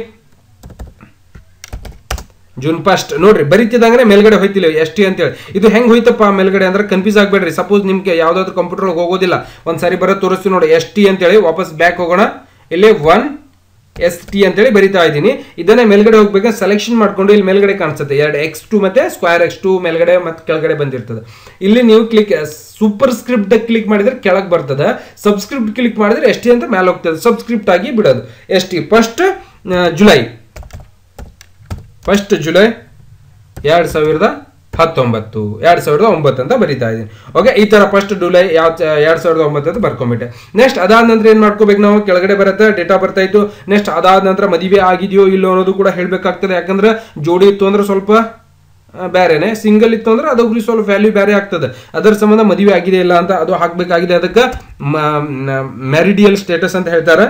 ಜೂನ್ ಫಸ್ಟ್ ನೋಡ್ರಿ ಬರೀತಿದಂದ್ರೆ ಮೇಲ್ಗಡೆ ಹೋಯ್ತಿಲ್ಲ ಎಸ್ ಟಿ ಅಂತೇಳಿ ಇದು ಹೆಂಗ್ ಹೋಯ್ತಪ್ಪ ಮೇಲ್ಗಡೆ ಅಂದ್ರೆ ಕನ್ಫ್ಯೂಸ್ ಆಗ್ಬೇಡ್ರಿ ಸಪೋಸ್ ನಿಮ್ಗೆ ಯಾವ್ದಾದ್ರು ಕಂಪ್ಯೂಟರ್ ಹೋಗೋದಿಲ್ಲ ಒಂದ್ ಸಾರಿ ಬರೋ ತೋರಿಸ್ತೀವಿ ನೋಡಿ ಎಸ್ ಟಿ ಅಂತೇಳಿ ವಾಪಸ್ ಬ್ಯಾಕ್ ಹೋಗೋಣ ಇಲ್ಲಿ ಒನ್ ಎಸ್ ಟಿ ಅಂತೇಳಿ ಬರಿತಾ ಇದ್ದೀನಿ ಇದನ್ನ ಮೇಲ್ಗಡೆ ಹೋಗ್ಬೇಕು ಸೆಲೆಕ್ಷನ್ ಮಾಡ್ಕೊಂಡು ಇಲ್ಲಿ ಮೇಲ್ಗಡೆ ಕಾಣಿಸುತ್ತೆ ಎರಡು ಎಕ್ಸ್ ಟು ಮತ್ತೆ ಸ್ಕ್ವೇರ್ ಎಕ್ಸ್ ಟು ಮೇಲ್ಗಡೆ ಮತ್ತೆ ಕೆಳಗಡೆ ಬಂದಿರ್ತದೆ ಇಲ್ಲಿ ನೀವು ಕ್ಲಿಕ್ ಸೂಪರ್ ಸ್ಕ್ರಿಪ್ಟ್ ಕ್ಲಿಕ್ ಮಾಡಿದ್ರೆ ಕೆಳಗೆ ಬರ್ತದೆ ಸಬ್ಸ್ಕ್ರಿಪ್ಟ್ ಕ್ಲಿಕ್ ಮಾಡಿದ್ರೆ ಎಸ್ ಟಿ ಅಂತ ಮೇಲೆ ಹೋಗ್ತದೆ ಸಬ್ಸ್ಕ್ರಿಪ್ಟ್ ಆಗಿ ಬಿಡೋದು S T first July first July ಎರಡು ಸಾವಿರದ ಹತ್ತೊಂಬತ್ತು ಎರಡು ಸಾವಿರದ ಒಂಬತ್ತು ಅಂತ ಬರಿತಾ ಇದ್ದೀನಿ ಓಕೆ ಈ ತರ ಫಸ್ಟ್ ಜುಲೈ ಯಾವ ಎರಡು ಸಾವಿರದ ಒಂಬತ್ತು ಅಂತ ಬರ್ಕೊಂಬಿಟ್ಟೆ ನೆಕ್ಸ್ಟ್ ಅದಾದ ನಂತರ ಏನು ಮಾಡ್ಕೋಬೇಕು ನಾವು ಕೆಳಗಡೆ ಬರುತ್ತೆ ಡೇಟಾ ಬರ್ತಾಯಿತ್ತು ನೆಕ್ಸ್ಟ್ ಅದಾದ ನಂತರ ಮದುವೆ ಆಗಿದೆಯೋ ಇಲ್ಲೋ ಅನ್ನೋದು ಕೂಡ ಹೇಳಬೇಕಾಗ್ತದೆ ಯಾಕಂದ್ರೆ ಜೋಡಿ ಇತ್ತು ಅಂದ್ರೆ ಸ್ವಲ್ಪ ಆ, ಬೇರೆನೆ ಸಿಂಗಲ್ ಇತ್ತು ಅಂದ್ರೆ ಅದಕ್ಕೆ ಸ್ವಲ್ಪ ವ್ಯಾಲ್ಯೂ ಬೇರೆ ಆಗ್ತದೆ ಅದರ ಸಂಬಂಧ ಮದುವೆ ಆಗಿದೆ ಇಲ್ಲ ಅಂತ ಅದು ಹಾಕಬೇಕಾಗಿದೆ ಅದಕ್ಕೆ ಮ್ಯಾರಿಡಿಯಲ್ ಸ್ಟೇಟಸ್ ಅಂತ ಹೇಳ್ತಾರೆ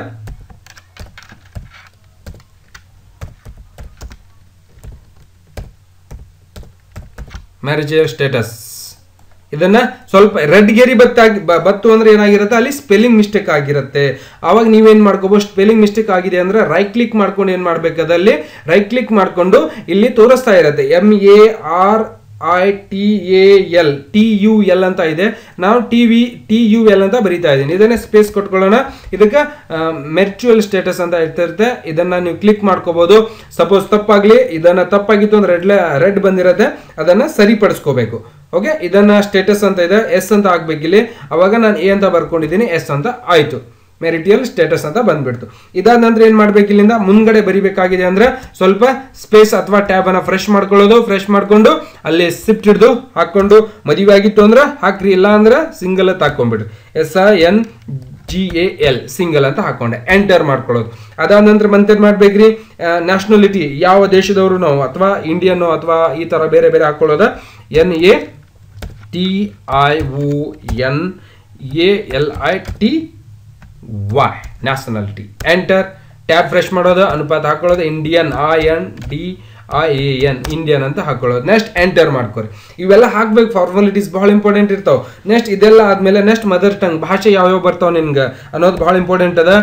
ಮ್ಯಾರೇಜ್ ಸ್ಟೇಟಸ್ ಇದನ್ನ ಸ್ವಲ್ಪ ರೆಡ್ ಗೆರಿ ಬತ್ತಾಗಿ ಬ- ಬತ್ತು ಅಂದ್ರೆ ಏನಾಗಿರುತ್ತೆ ಅಲ್ಲಿ ಸ್ಪೆಲ್ಲಿಂಗ್ ಮಿಸ್ಟೇಕ್ ಆಗಿರುತ್ತೆ ಅವಾಗ ನೀವೇನ್ ಮಾಡ್ಕೋಬಹುದು ಸ್ಪೆಲ್ಲಿಂಗ್ ಮಿಸ್ಟೇಕ್ ಆಗಿದೆ ಅಂದ್ರೆ ರೈಟ್ ಕ್ಲಿಕ್ ಮಾಡ್ಕೊಂಡು ಏನ್ ಮಾಡ್ಬೇಕು ಅದಲ್ಲಿ ರೈಟ್ ಕ್ಲಿಕ್ ಮಾಡ್ಕೊಂಡು ಇಲ್ಲಿ ತೋರಿಸ್ತಾ ಇರುತ್ತೆ M A R I T A L T U L ಅಂತ ಇದೆ ನಾವು T V T U L ಅಂತ ಬರಿತಾ ಇದ್ದೀನಿ ಇದನ್ನೇ ಸ್ಪೇಸ್ ಕೊಟ್ಕೊಳ್ಳೋಣ ಇದಕ್ಕೆ ಮೆರ್ಚುವಲ್ ಸ್ಟೇಟಸ್ ಅಂತ ಇರ್ತಿರುತ್ತೆ ಇದನ್ನ ನೀವು ಕ್ಲಿಕ್ ಮಾಡ್ಕೋಬಹುದು ಸಪೋಸ್ ತಪ್ಪಾಗ್ಲಿ ಇದನ್ನ ತಪ್ಪಾಗಿತ್ತು ಅಂದ್ರೆ ರೆಡ್ ರೆಡ್ ಬಂದಿರುತ್ತೆ ಅದನ್ನ ಸರಿಪಡಿಸ್ಕೋಬೇಕು ಓಕೆ ಇದನ್ನ ಸ್ಟೇಟಸ್ ಅಂತ ಇದೆ ಎಸ್ ಅಂತ ಆಗ್ಬೇಕಿಲ್ಲಿ ಅವಾಗ ನಾನು ಎ ಅಂತ ಬರ್ಕೊಂಡಿದ್ದೀನಿ ಎಸ್ ಅಂತ ಆಯ್ತು ಮೆರಿಟಿಯಲ್ ಸ್ಟೇಟಸ್ ಅಂತ ಬಂದ್ಬಿಡ್ತು ಇದಾದ ನಂತರ ಏನ್ ಮಾಡ್ಬೇಕು ಇಲ್ಲಿಂದ ಮುಂದ್ಗಡೆ ಬರಿಬೇಕಾಗಿದೆ ಅಂದ್ರೆ ಸ್ವಲ್ಪ ಸ್ಪೇಸ್ ಅಥವಾ ಟ್ಯಾಬ್ ಅನ್ನ ಫ್ರೆಶ್ ಮಾಡ್ಕೊಳ್ಳೋದು ಫ್ರೆಶ್ ಮಾಡ್ಕೊಂಡು ಅಲ್ಲಿ ಸಿಫ್ಟ್ ಹಿಡಿದು ಹಾಕೊಂಡು ಮದುವೆ ಆಗಿತ್ತು ಅಂದ್ರೆ ಹಾಕ್ರಿ ಇಲ್ಲ ಅಂದ್ರೆ ಸಿಂಗಲ್ ಅಂತ ಹಾಕೊಂಡ್ಬಿಡ್ರಿ S I N G A L single ಅಂತ ಹಾಕೊಂಡೆ ಎಂಟರ್ ಮಾಡ್ಕೊಳ್ಳೋದು ಅದಾದ ನಂತರ ಮಂತೇನ್ ಮಾಡ್ಬೇಕ್ರಿ ನ್ಯಾಷನಾಲಿಟಿ ಯಾವ ದೇಶದವರು ನಾವು ಅಥವಾ ಇಂಡಿಯನ್ ಅಥವಾ ಈ ತರ ಬೇರೆ ಬೇರೆ ಹಾಕೊಳ್ಳೋದ N A T I O N A L I T Y nationality enter tab press ಮಾಡೋದು ಅನುಪಾತ ಹಾಕೊಳ್ಳೋದು Indian I N D I A N Indian ಅಂತ ಹಾಕೊಳ್ಳೋದು ನೆಕ್ಸ್ಟ್ ಎಂಟರ್ ಮಾಡ್ಕೊರಿ ಇವೆಲ್ಲ ಹಾಕ್ಬೇಕು ಫಾರ್ಮಾಲಿಟೀಸ್ ಭಾಳ ಇಂಪಾರ್ಟೆಂಟ್ ಇರ್ತಾವ ನೆಕ್ಸ್ಟ್ ಇದೆಲ್ಲ ಆದ್ಮೇಲೆ ನೆಕ್ಸ್ಟ್ ಮದರ್ ಟಂಗ್ ಭಾಷೆ ಯಾವ್ಯಾವ ಬರ್ತಾವ ನಿನ್ಗೆ ಅನ್ನೋದು ಭಾಳ ಇಂಪಾರ್ಟೆಂಟ್ ಅದ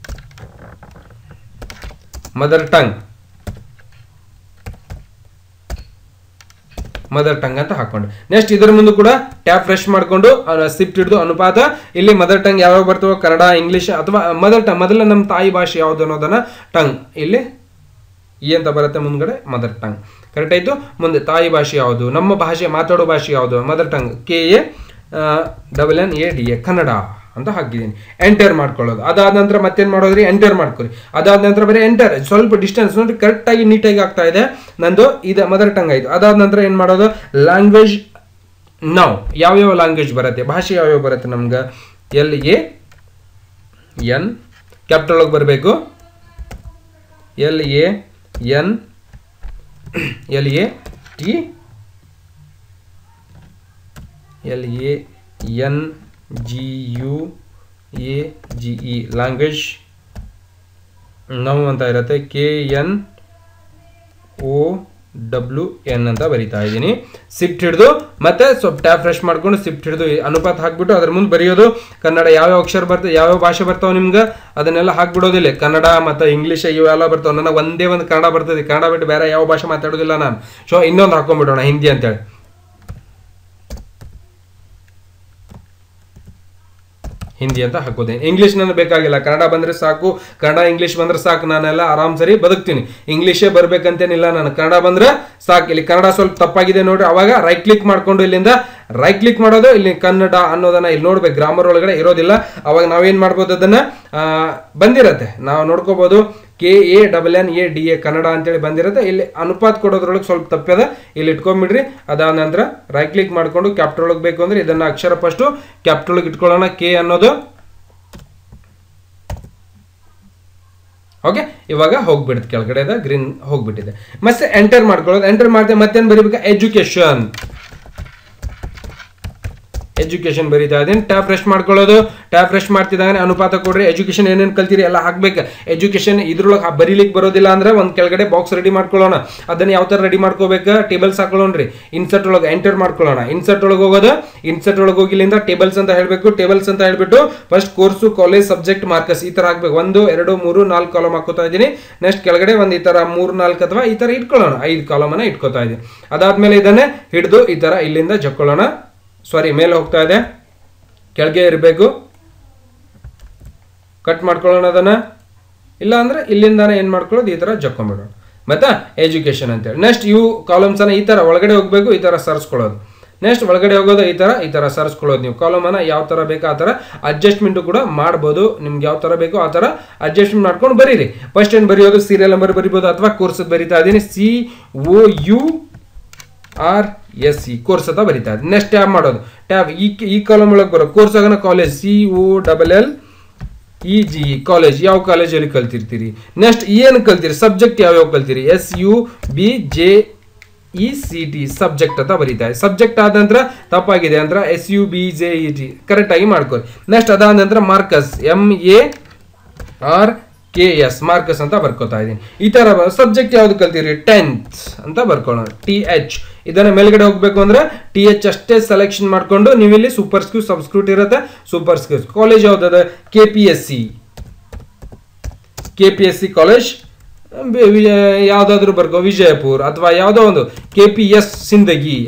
ಮದರ್ ಟಂಗ್ ಮದರ್ ಟಂಗ್ ಅಂತ ಹಾಕೊಂಡು ನೆಕ್ಸ್ಟ್ ಇದರ ಮುಂದೆ ಕೂಡ ಟ್ಯಾಪ್ ಫ್ರೆಶ್ ಮಾಡ್ಕೊಂಡು ಸಿಫ್ಟ್ ಹಿಡಿದು ಅನುಪಾತ ಇಲ್ಲಿ ಮದರ್ ಟಂಗ್ ಯಾವಾಗ ಬರ್ತವೋ ಕನ್ನಡ ಇಂಗ್ಲಿಷ್ ಅಥವಾ ಮದರ್ ಟಂಗ್ ಮೊದಲ ನಮ್ಮ ತಾಯಿ ಭಾಷೆ ಯಾವುದು ಅನ್ನೋದನ್ನ ಟಂಗ್ ಇಲ್ಲಿ ಇ ಅಂತ ಬರುತ್ತೆ ಮುಂದ್ಗಡೆ ಮದರ್ ಟಂಗ್ ಕರೆಕ್ಟ್ ಆಯ್ತು ಮುಂದೆ ತಾಯಿ ಭಾಷೆ ಯಾವುದು ನಮ್ಮ ಭಾಷೆ ಮಾತಾಡೋ ಭಾಷೆ ಯಾವುದು mother tongue K A double N A D A Kannada ಅಂತ ಹಾಕಿದ್ದೀನಿ ಎಂಟರ್ ಮಾಡ್ಕೊಳ್ಳೋದು ಅದಾದ ನಂತರ ಮತ್ತೇನು ಮಾಡೋದ್ರಿ ಎಂಟರ್ ಮಾಡ್ಕೊರಿ ಅದಾದ ನಂತರ ಬರೀ ಎಂಟರ್ ಸ್ವಲ್ಪ ಡಿಸ್ಟೆನ್ಸ್ ನೋಡಿ ಕರೆಕ್ಟಾಗಿ ನೀಟಾಗಿ ಆಗ್ತಾ ಇದೆ ನಂದು ಇದು ಮದರ್ ಟಂಗ್ ಆಯಿತು ಅದಾದ ನಂತರ ಏನು ಮಾಡೋದು ಲ್ಯಾಂಗ್ವೇಜ್ ನಾವು ಯಾವ್ಯಾವ ಲ್ಯಾಂಗ್ವೇಜ್ ಬರುತ್ತೆ ಭಾಷೆ ಯಾವ್ಯಾವ ಬರುತ್ತೆ ನಮ್ಗೆ ಎಲ್ ಎ ಎನ್ ಕ್ಯಾಪಿಟಲ್ ಒಳಗೆ ಬರಬೇಕು L A N L A T L A N G U A G E language ನಾವು ಅಂತ ಇರುತ್ತೆ K N O W N ಅಂತ ಬರಿತಾ ಇದ್ದೀನಿ ಸಿಫ್ಟ್ ಹಿಡಿದು ಮತ್ತೆ ಸ್ವಲ್ಪ ಟ್ಯಾಪ್ ಫ್ರೆಶ್ ಮಾಡ್ಕೊಂಡು ಸಿಫ್ಟ್ ಹಿಡಿದು ಅನುಪಾತ ಹಾಕ್ಬಿಟ್ಟು ಅದ್ರ ಮುಂದೆ ಬರೆಯೋದು ಕನ್ನಡ ಯಾವ್ಯಾವ ಅಕ್ಷರ ಬರ್ತದೆ ಯಾವ್ಯಾವ ಭಾಷೆ ಬರ್ತಾವ ನಿಮ್ಗೆ ಅದನ್ನೆಲ್ಲ ಹಾಕ್ಬಿಡೋದಿಲ್ಲ ಕನ್ನಡ ಮತ್ತು ಇಂಗ್ಲೀಷ್ ಇವೆಲ್ಲ ಬರ್ತಾವೆ ನನಗೆ ಒಂದೇ ಒಂದು ಕನ್ನಡ ಬರ್ತದೆ ಕನ್ನಡ ಬಿಟ್ಟು ಬೇರೆ ಯಾವ ಭಾಷೆ ಮಾತಾಡೋದಿಲ್ಲ ನಾನು ಸೊ ಇನ್ನೊಂದು ಹಾಕೊಂಡ್ಬಿಡೋಣ ಹಿಂದಿ ಅಂತೇಳಿ ಹಿಂದಿ ಅಂತ ಹಾಕೋದೇನೆ ಇಂಗ್ಲೀಷ್ ನನಗೆ ಬೇಕಾಗಿಲ್ಲ ಕನ್ನಡ ಬಂದ್ರೆ ಸಾಕು ಕನ್ನಡ ಇಂಗ್ಲೀಷ್ ಬಂದ್ರೆ ಸಾಕು ನಾನೆಲ್ಲ ಆರಾಮ್ ಸರಿ ಬದುಕ್ತೀನಿ ಇಂಗ್ಲೀಷೇ ಬರ್ಬೇಕಂತೇನಿಲ್ಲ ನಾನು ಕನ್ನಡ ಬಂದ್ರೆ ಸಾಕು ಇಲ್ಲಿ ಕನ್ನಡ ಸ್ವಲ್ಪ ತಪ್ಪಾಗಿದೆ ನೋಡ್ರಿ ಅವಾಗ ರೈಟ್ ಕ್ಲಿಕ್ ಮಾಡ್ಕೊಂಡು ಇಲ್ಲಿಂದ ರೈಟ್ ಕ್ಲಿಕ್ ಮಾಡೋದು ಇಲ್ಲಿ ಕನ್ನಡ ಅನ್ನೋದನ್ನ ಇಲ್ಲಿ ನೋಡ್ಬೇಕು ಗ್ರಾಮರ್ ಒಳಗಡೆ ಇರೋದಿಲ್ಲ ಅವಾಗ ನಾವೇನ್ ಮಾಡ್ಬೋದು ಅದನ್ನ ಆ, ಬಂದಿರತ್ತೆ ನಾವು ನೋಡ್ಕೋಬಹುದು K A double N A D A Kannada ಅಂತೇಳಿ ಬಂದಿರುತ್ತೆ ಇಲ್ಲಿ ಅನುಪಾತ ಕೊಡೋದ್ರೊಳಗೆ ಸ್ವಲ್ಪ ತಪ್ಪದ ಇಲ್ಲಿ ಇಟ್ಕೊಂಡ್ಬಿಡ್ರಿ ಅದಾದ ನಂತರ ರೈಟ್ ಕ್ಲಿಕ್ ಮಾಡ್ಕೊಂಡು ಕ್ಯಾಪಿಟಲ್ ಒಳಗೆ ಬೇಕು ಅಂದ್ರೆ ಇದನ್ನ ಅಕ್ಷರ ಫಸ್ಟು ಕ್ಯಾಪಿಟಲ್ ಒಳಗೆ ಇಟ್ಕೊಳ್ಳೋಣ ಕೆ ಅನ್ನೋದು ಓಕೆ ಇವಾಗ ಹೋಗ್ಬಿಡುತ್ತೆ ಕೆಳಗಡೆ ಗ್ರೀನ್ ಹೋಗ್ಬಿಟ್ಟಿದೆ ಮತ್ತೆ ಎಂಟರ್ ಮಾಡ್ಕೊಳ್ಳೋದು ಎಂಟರ್ ಮಾಡಿದೆ ಮತ್ತೇನು ಬರೀಬೇಕು ಎಜುಕೇಶನ್ ಎಜುಕೇಶನ್ ಬರೀತಾ ಇದ್ದೀನಿ ಟ್ಯಾಪ್ ಫ್ರೆಶ್ ಮಾಡ್ಕೊಳ್ಳೋದು ಟ್ಯಾಪ್ ಫ್ರೆಶ್ ಮಾಡ್ತಿದ್ದಾಗ ಅನುಪಾತ ಕೊಡ್ರಿ ಎಜುಕೇಶನ್ ಏನೇನು ಕಲ್ತೀರಿ ಎಲ್ಲ ಹಾಕ್ಬೇಕು ಎಜುಕೇಶನ್ ಇದ್ರೊಳಗೆ ಬರೀಲಿಕ್ಕೆ ಬರೋದಿಲ್ಲ ಅಂದ್ರೆ ಒಂದು ಕೆಳಗಡೆ ಬಾಕ್ಸ್ ರೆಡಿ ಮಾಡ್ಕೊಳ್ಳೋಣ ಅದನ್ನ ಯಾವ ಥರ ರೆಡಿ ಮಾಡ್ಕೋಬೇಕು ಟೇಬಲ್ಸ್ ಹಾಕೊಳ್ಳೋಣ್ರಿ ಇನ್ಸರ್ಟ್ ಒಳಗೆ ಎಂಟರ್ ಮಾಡ್ಕೊಳ್ಳೋಣ ಇನ್ಸರ್ಟ್ ಒಳಗೆ ಹೋಗೋದು ಇನ್ಸರ್ಟ್ ಒಳಗೆ ಹೋಗಿ ಇಲ್ಲಿಂದ ಟೇಬಲ್ಸ್ ಅಂತ ಹೇಳಬೇಕು ಟೇಬಲ್ಸ್ ಅಂತ ಹೇಳ್ಬಿಟ್ಟು first course college subject marks ಈ ಥರ ಹಾಕ್ಬೇಕು ಒಂದು ಎರಡು ಮೂರು ನಾಲ್ಕು ಕಾಲಮ್ ಹಾಕೋತಾ ಇದ್ದೀನಿ ನೆಕ್ಸ್ಟ್ ಕೆಳಗಡೆ ಒಂದು ಈ ಥರ ಮೂರು ನಾಲ್ಕು ಅಥವಾ ಈ ಥರ ಇಟ್ಕೊಳ್ಳೋಣ ಐದು ಕಾಲಮನ್ನ ಇಟ್ಕೋತಾ ಇದ್ದೀನಿ ಅದಾದ್ಮೇಲೆ ಇದನ್ನೇ ಹಿಡಿದು ಈ ಥರ ಇಲ್ಲಿಂದ ಜಕ್ಕೊಳ್ಳೋಣ ಸಾರಿ ಮೇಲೆ ಹೋಗ್ತಾ ಇದೆ ಕೆಳಗೆ ಇರಬೇಕು ಕಟ್ ಮಾಡ್ಕೊಳ್ಳೋಣ ಅದನ್ನ ಇಲ್ಲ ಅಂದ್ರೆ ಇಲ್ಲಿಂದಾನೆ ಏನು ಮಾಡ್ಕೊಳ್ಳೋದು ಈ ಥರ ಜಕ್ಕೊಂಬಿಡೋದು ಮತ್ತೆ ಎಜುಕೇಷನ್ ಅಂತೇಳಿ ನೆಕ್ಸ್ಟ್ ಇವು ಕಾಲಮ್ಸನ್ನ ಈ ಥರ ಒಳಗಡೆ ಹೋಗಬೇಕು ಈ ಥರ ಸರ್ಸ್ಕೊಳ್ಳೋದು ನೆಕ್ಸ್ಟ್ ಒಳಗಡೆ ಹೋಗೋದು ಈ ಥರ ಈ ಥರ ಸರ್ಸ್ಕೊಳ್ಳೋದು ನೀವು ಕಾಲಮನ್ನು ಯಾವ ಥರ ಬೇಕೋ ಆ ಥರ ಅಡ್ಜಸ್ಟ್ಮೆಂಟು ಕೂಡ ಮಾಡ್ಬೋದು ನಿಮ್ಗೆ ಯಾವ ಥರ ಬೇಕೋ ಆ ಥರ ಅಡ್ಜಸ್ಟ್ಮೆಂಟ್ ಮಾಡ್ಕೊಂಡು ಬರೀರಿ ಫಸ್ಟ್ ಏನು ಬರೆಯೋದು ಸೀರಿಯಲ್ ನಂಬರ್ ಬರಿಬೋದು ಅಥವಾ ಕೋರ್ಸ್ ಬರಿತಾ ಇದ್ದೀನಿ C O U R S C course ಅಂತ ಬರಿತಾ ಇದ್ದೀನಿ ನೆಕ್ಸ್ಟ್ ಟ್ಯಾಬ್ ಮಾಡೋದು ಟ್ಯಾಬ್ ಈ ಈ ಕಾಲಮ್ ಒಳಗೆ ಬರೋ ಕೋರ್ಸ್ ಆಗೋಣ college C O double L E G college ಯಾವ ಕಾಲೇಜಲ್ಲಿ ಕಲ್ತಿರ್ತೀರಿ ನೆಕ್ಸ್ಟ್ ಏನು ಕಲ್ತೀರಿ ಸಬ್ಜೆಕ್ಟ್ ಯಾವ್ಯಾವ ಕಲ್ತೀರಿ S U B J E C T subject ಅಂತ ಬರೀತಾರೆ ಸಬ್ಜೆಕ್ಟ್ ಆದ ನಂತರ ತಪ್ಪಾಗಿದೆ ಅಂದ್ರೆ S U B J E T ಕರೆಕ್ಟಾಗಿ ಮಾಡ್ಕೊಳ್ಳಿ ನೆಕ್ಸ್ಟ್ ಅದಾದ ನಂತರ marks M A R K S marks ಅಂತ ಬರ್ಕೋತಾ ಇದ್ದೀನಿ ಈ ತರ ಸಬ್ಜೆಕ್ಟ್ ಯಾವ್ದು ಕಲ್ತೀರಿ ಟೆಂತ್ ಅಂತ ಬರ್ಕೊಳ್ಳೋಣ ಟಿ ಎಚ್ ಇದನ್ನ ಮೇಲ್ಗಡೆ ಹೋಗ್ಬೇಕು ಅಂದ್ರೆ ಟಿ ಎಚ್ ಅಷ್ಟೇ ಸೆಲೆಕ್ಷನ್ ಮಾಡ್ಕೊಂಡು ನೀವು ಇಲ್ಲಿ ಸೂಪರ್ ಸ್ಕ್ಯೂ ಸಬ್ಸ್ಕ್ಯೂಟ್ ಇರುತ್ತೆ ಸೂಪರ್ ಸ್ಕ್ಯೂಸ್ ಕಾಲೇಜ್ ಯಾವ್ದದ K P S C K P S C college ಯಾವುದಾದ್ರೂ ಬರ್ಕೋ ವಿಜಯಪುರ್ ಅಥವಾ ಯಾವುದೋ ಒಂದು K P S Sindagi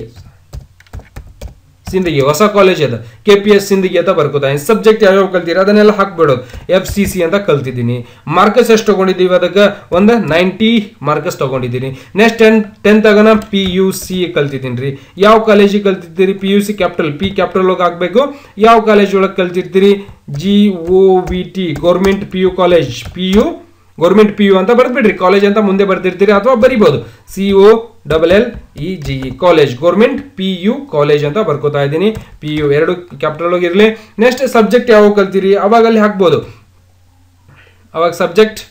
Sindagi ಹೊಸ ಕಾಲೇಜ್ ಅದ ಕೆ ಪಿ ಎಸ್ ಸಿಂದಗಿ ಅಂತ ಬರ್ಕೋತಾ ಸಬ್ಜೆಕ್ಟ್ ಯಾವ್ಯಾವ ಕಲ್ತೀರಿ ಅದನ್ನೆಲ್ಲ ಹಾಕ್ಬಿಡೋದು ಎಫ್ ಸಿ ಸಿ ಅಂತ ಕಲ್ತಿದ್ದೀನಿ ಮಾರ್ಕಸ್ ಎಷ್ಟು ತಗೊಂಡಿದ್ದೀವಿ ಅದಕ್ಕೆ ಒಂದು ನೈಂಟಿ ಮಾರ್ಕಸ್ ತಗೊಂಡಿದ್ದೀನಿ ನೆಕ್ಸ್ಟ್ ಟೆನ್ ಟೆಂತ್ ಆಗೋಣ ಪಿ ಯು ಸಿ ಕಲ್ತಿದ್ದೀನಿ ರೀ ಯಾವ ಕಾಲೇಜಿಗೆ ಕಲ್ತಿರ್ತೀರಿ P U C capital P capital ಒಳಗೆ ಹಾಕಬೇಕು ಯಾವ ಕಾಲೇಜ್ ಒಳಗೆ ಕಲ್ತಿರ್ತೀರಿ G O V T government P U college P U government P U ಅಂತ ಬರ್ದ್ಬಿಡ್ರಿ ಕಾಲೇಜ್ ಅಂತ ಮುಂದೆ ಬರ್ತಿರ್ತೀರಿ ಅಥವಾ ಬರಿಬೋದು C O double L E G E college government P U college ಅಂತ ಬರ್ಕೋತಾ ಇದ್ದೀನಿ ಪಿ ಯು ಎರಡು ಕ್ಯಾಪಿಟಲ್ ಹೋಗಿರಲಿ ನೆಕ್ಸ್ಟ್ ಸಬ್ಜೆಕ್ಟ್ ಯಾವ ಕಲ್ತೀರಿ ಅವಾಗ ಅಲ್ಲಿ ಹಾಕ್ಬೋದು ಅವಾಗ ಸಬ್ಜೆಕ್ಟ್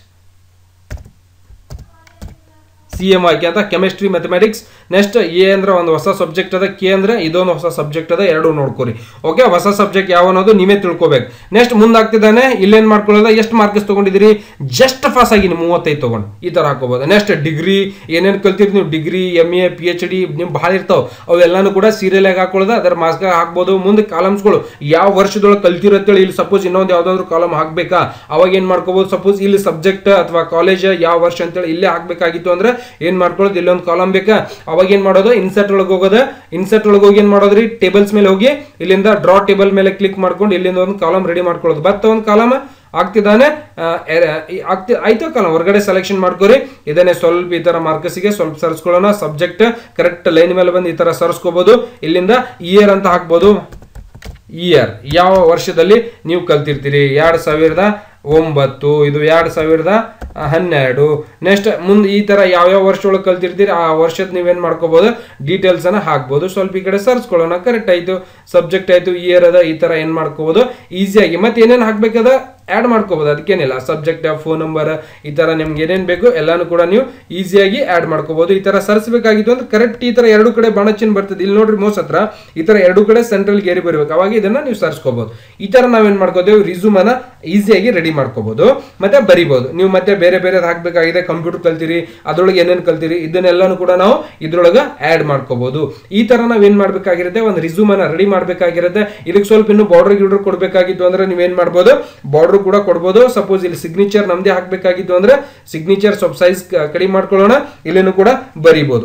ಸಿ ಎಮ್ ಆಯ್ಕೆ ಅಂತ ಕೆಮಿಸ್ಟ್ರಿ ಮ್ಯಾಥಮೆಟಿಕ್ಸ್ ನೆಕ್ಸ್ಟ್ ಎ ಅಂದ್ರೆ ಒಂದು ಹೊಸ ಸಬ್ಜೆಕ್ಟ್ ಅದ ಕೆ ಅಂದ್ರೆ ಇದೊಂದು ಹೊಸ ಸಬ್ಜೆಕ್ಟ್ ಅದ ಎರಡು ನೋಡ್ಕೊರಿ ಓಕೆ ಹೊಸ ಸಬ್ಜೆಕ್ಟ್ ಯಾವ ಅನ್ನೋದು ನೀವೇ ತಿಳ್ಕೊಬೇಕು ನೆಕ್ಸ್ಟ್ ಮುಂದಾಗ್ತಿದ್ದಾನೆ ಇಲ್ಲೇನ್ ಮಾಡ್ಕೊಳ್ಳೋದ ಎಷ್ಟು ಮಾರ್ಕ್ಸ್ ತಗೊಂಡಿದ್ದೀರಿ ಜಸ್ಟ್ ಪಾಸ್ ಆಗಿ ನೀವು ಮೂವತ್ತೈದು ತಗೊಂಡು ಈ ತರ ಹಾಕೋಬಹುದು ನೆಕ್ಸ್ಟ್ ಡಿಗ್ರಿ ಏನೇನು ಕಲ್ತಿರಿ ನೀವು degree M A P H D ನಿಮ್ ಭಾಳ ಇರ್ತಾವ ಅವೆಲ್ಲಾನು ಕೂಡ ಸೀರಿಯಲ್ ಆಗಿ ಹಾಕೊಳ್ಳೋದು ಅದರ ಮಾರ್ಕ್ಸ್ ಹಾಕ್ಬೋದು ಮುಂದೆ ಕಾಲಮ್ಸ್ಗಳು ಯಾವ ವರ್ಷದೊಳಗೆ ಕಲ್ತಿರತ್ತೇಳಿ ಇಲ್ಲಿ ಸಪೋಸ್ ಇನ್ನೊಂದು ಯಾವ್ದಾದ್ರು ಕಾಲಮ್ ಹಾಕ್ಬೇಕಾ ಅವಾಗ ಏನ್ ಮಾಡ್ಕೋಬಹುದು ಸಪೋಸ್ ಇಲ್ಲಿ ಸಬ್ಜೆಕ್ಟ್ ಅಥವಾ ಕಾಲೇಜ್ ಯಾವ ವರ್ಷ ಅಂತೇಳಿ ಇಲ್ಲೇ ಹಾಕ್ಬೇಕಾಗಿತ್ತು ಅಂದ್ರೆ ಏನ್ ಮಾಡ್ಕೊಳ್ಳೋದು ಇಲ್ಲೊಂದು ಕಾಲಮ್ ಬೇಕಾ ಅವಾಗ ಏನ್ ಮಾಡೋದು ಇನ್ಸರ್ಟ್ ಒಳಗೆ ಹೋಗೋದು ಇನ್ಸರ್ಟ್ ಒಳಗೆ ಹೋಗಿ ಏನ್ ಮಾಡೋದ್ರಿ ಟೇಬಲ್ಸ್ ಮೇಲೆ ಹೋಗಿ ಇಲ್ಲಿಂದ ಡ್ರಾ ಟೇಬಲ್ ಮೇಲೆ ಕ್ಲಿಕ್ ಮಾಡ್ಕೊಂಡು ಇಲ್ಲಿಂದ ಒಂದು ಕಾಲಮ್ ರೆಡಿ ಮಾಡ್ಕೊಳ್ಳೋದು ಬರ್ತ ಒಂದು ಕಾಲಮ್ ಆಗ್ತಿದ್ದಾನೆ ಆ, ಎರ- ಈ ಆಗ್ತಿ ಆಯ್ತು ಕಾಲಮ್ ಹೊರಗಡೆ ಸೆಲೆಕ್ಷನ್ ಮಾಡ್ಕೋರಿ ಇದನ್ನೇ ಸ್ವಲ್ಪ ಈ ತರ ಮಾರ್ಕಸ್ಗೆ ಸ್ವಲ್ಪ ಸರ್ಸ್ಕೊಳ್ಳೋಣ ಸಬ್ಜೆಕ್ಟ್ ಕರೆಕ್ಟ್ ಲೈನ್ ಮೇಲೆ ಬಂದು ಈ ತರ ಸರ್ಸ್ಕೋಬಹುದು ಇಲ್ಲಿಂದ ಇಯರ್ ಅಂತ ಹಾಕ್ಬೋದು ಇಯರ್ ಯಾವ ವರ್ಷದಲ್ಲಿ ನೀವು ಕಲ್ತಿರ್ತೀರಿ ಎರಡು ಸಾವಿರದ ಒಂಬತ್ತು ಇದು ಎರಡು ಸಾವಿರದ ಹನ್ನೆರಡು ನೆಕ್ಸ್ಟ್ ಮುಂದೆ ಈ ತರ ಯಾವ್ಯಾವ ವರ್ಷ ಒಳಗೆ ಕಲ್ತಿರ್ತೀರಿ ಆ ವರ್ಷದ ನೀವೇನ್ ಮಾಡ್ಕೋಬಹುದು ಡೀಟೇಲ್ಸ್ ಅನ್ನ ಹಾಕ್ಬೋದು ಸ್ವಲ್ಪ ಈ ಕಡೆ ಸರ್ಚ್ಕೊಳ್ಳೋಣ ಕರೆಕ್ಟ್ ಆಯ್ತು ಸಬ್ಜೆಕ್ಟ್ ಆಯ್ತು ಇಯರ್ ಅದ ಈ ತರ ಏನ್ ಮಾಡ್ಕೋಬಹುದು ಈಸಿಯಾಗಿ ಮತ್ತೆ ಏನೇನು ಹಾಕ್ಬೇಕದ ಆ್ಯಡ್ ಮಾಡ್ಕೋಬಹುದು ಅದಕ್ಕೇನಿಲ್ಲ ಸಬ್ಜೆಕ್ಟ್ ಫೋನ್ ನಂಬರ್ ಈ ತರ ನಿಮ್ಗೆ ಏನೇನು ಬೇಕು ಎಲ್ಲಾನು ಕೂಡ ನೀವು ಈಸಿಯಾಗಿ ಆ್ಯಡ್ ಮಾಡ್ಕೋಬಹುದು ಈ ತರ ಸರಿಸಬೇಕಾಗಿತ್ತು ಅಂದ್ರೆ ಕರೆಕ್ಟ್ ಈ ತರ ಎರಡು ಕಡೆ ಬಣಚಿನ್ ಬರ್ತದೆ ಇಲ್ಲಿ ನೋಡ್ರಿ ಮೋಸ್ ಹತ್ರ ಈ ತರ ಎರಡು ಕಡೆ ಸೆಂಟ್ರಲ್ ಗೇರಿ ಬರಬೇಕು ಅವಾಗ ಇದನ್ನ ನೀವು ಸರ್ಸ್ಕೋಬಹುದು ಈ ತರ ನಾವೇನ್ ಮಾಡ್ಕೋತೇವೆ ರಿಸ್ಯೂಮ್ ಅನ್ನ ಈಸಿಯಾಗಿ ರೆಡಿ ಮಾಡ್ಕೋಬಹುದು ಮತ್ತೆ ಬರಿಬಹುದು ನೀವು ಮತ್ತೆ ಬೇರೆ ಬೇರೆ ಹಾಕ್ಬೇಕಾಗಿದೆ ಕಂಪ್ಯೂಟರ್ ಕಲ್ತೀರಿ ಅದ್ರೊಳಗೆ ಏನೇನು ಕಲ್ತೀರಿ ಇದನ್ನೆಲ್ಲಾನು ಕೂಡ ನಾವು ಇದ್ರೊಳಗೆ ಆ್ಯಡ್ ಮಾಡ್ಕೋಬಹುದು ಈ ತರ ನಾವ್ ಏನ್ ಮಾಡ್ಬೇಕಾಗಿರುತ್ತೆ ಒಂದು ರಿಸ್ಯೂಮ್ ಅನ್ನ ರೆಡಿ ಮಾಡ್ಬೇಕಾಗಿರುತ್ತೆ ಇದಕ್ಕೆ ಸ್ವಲ್ಪ ಇನ್ನು ಬಾರ್ಡರ್ ಗಿಡ್ರ್ ಕೊಡ್ಬೇಕಾಗಿತ್ತು ಅಂದ್ರೆ ನೀವೇನ್ ಮಾಡ್ಬೋದು ಬಾರ್ಡರ್ ಕೂಡ ಕೊಡ್ಬೋದು ಸಪೋಸ್ ಇಲ್ಲಿ ಸಿಗ್ನೇಚರ್ ನಮ್ದೇ ಹಾಕ್ಬೇಕಾಗಿತ್ತು ಅಂದ್ರೆ ಸಿಗ್ನೇಚರ್ ಸ್ವಲ್ಪ ಸೈಜ್ ಕಡಿಮೆ ಮಾಡ್ಕೊಳ್ಳೋಣ ಇಲ್ಲಿನೂ ಕೂಡ ಬರಿಬೋದು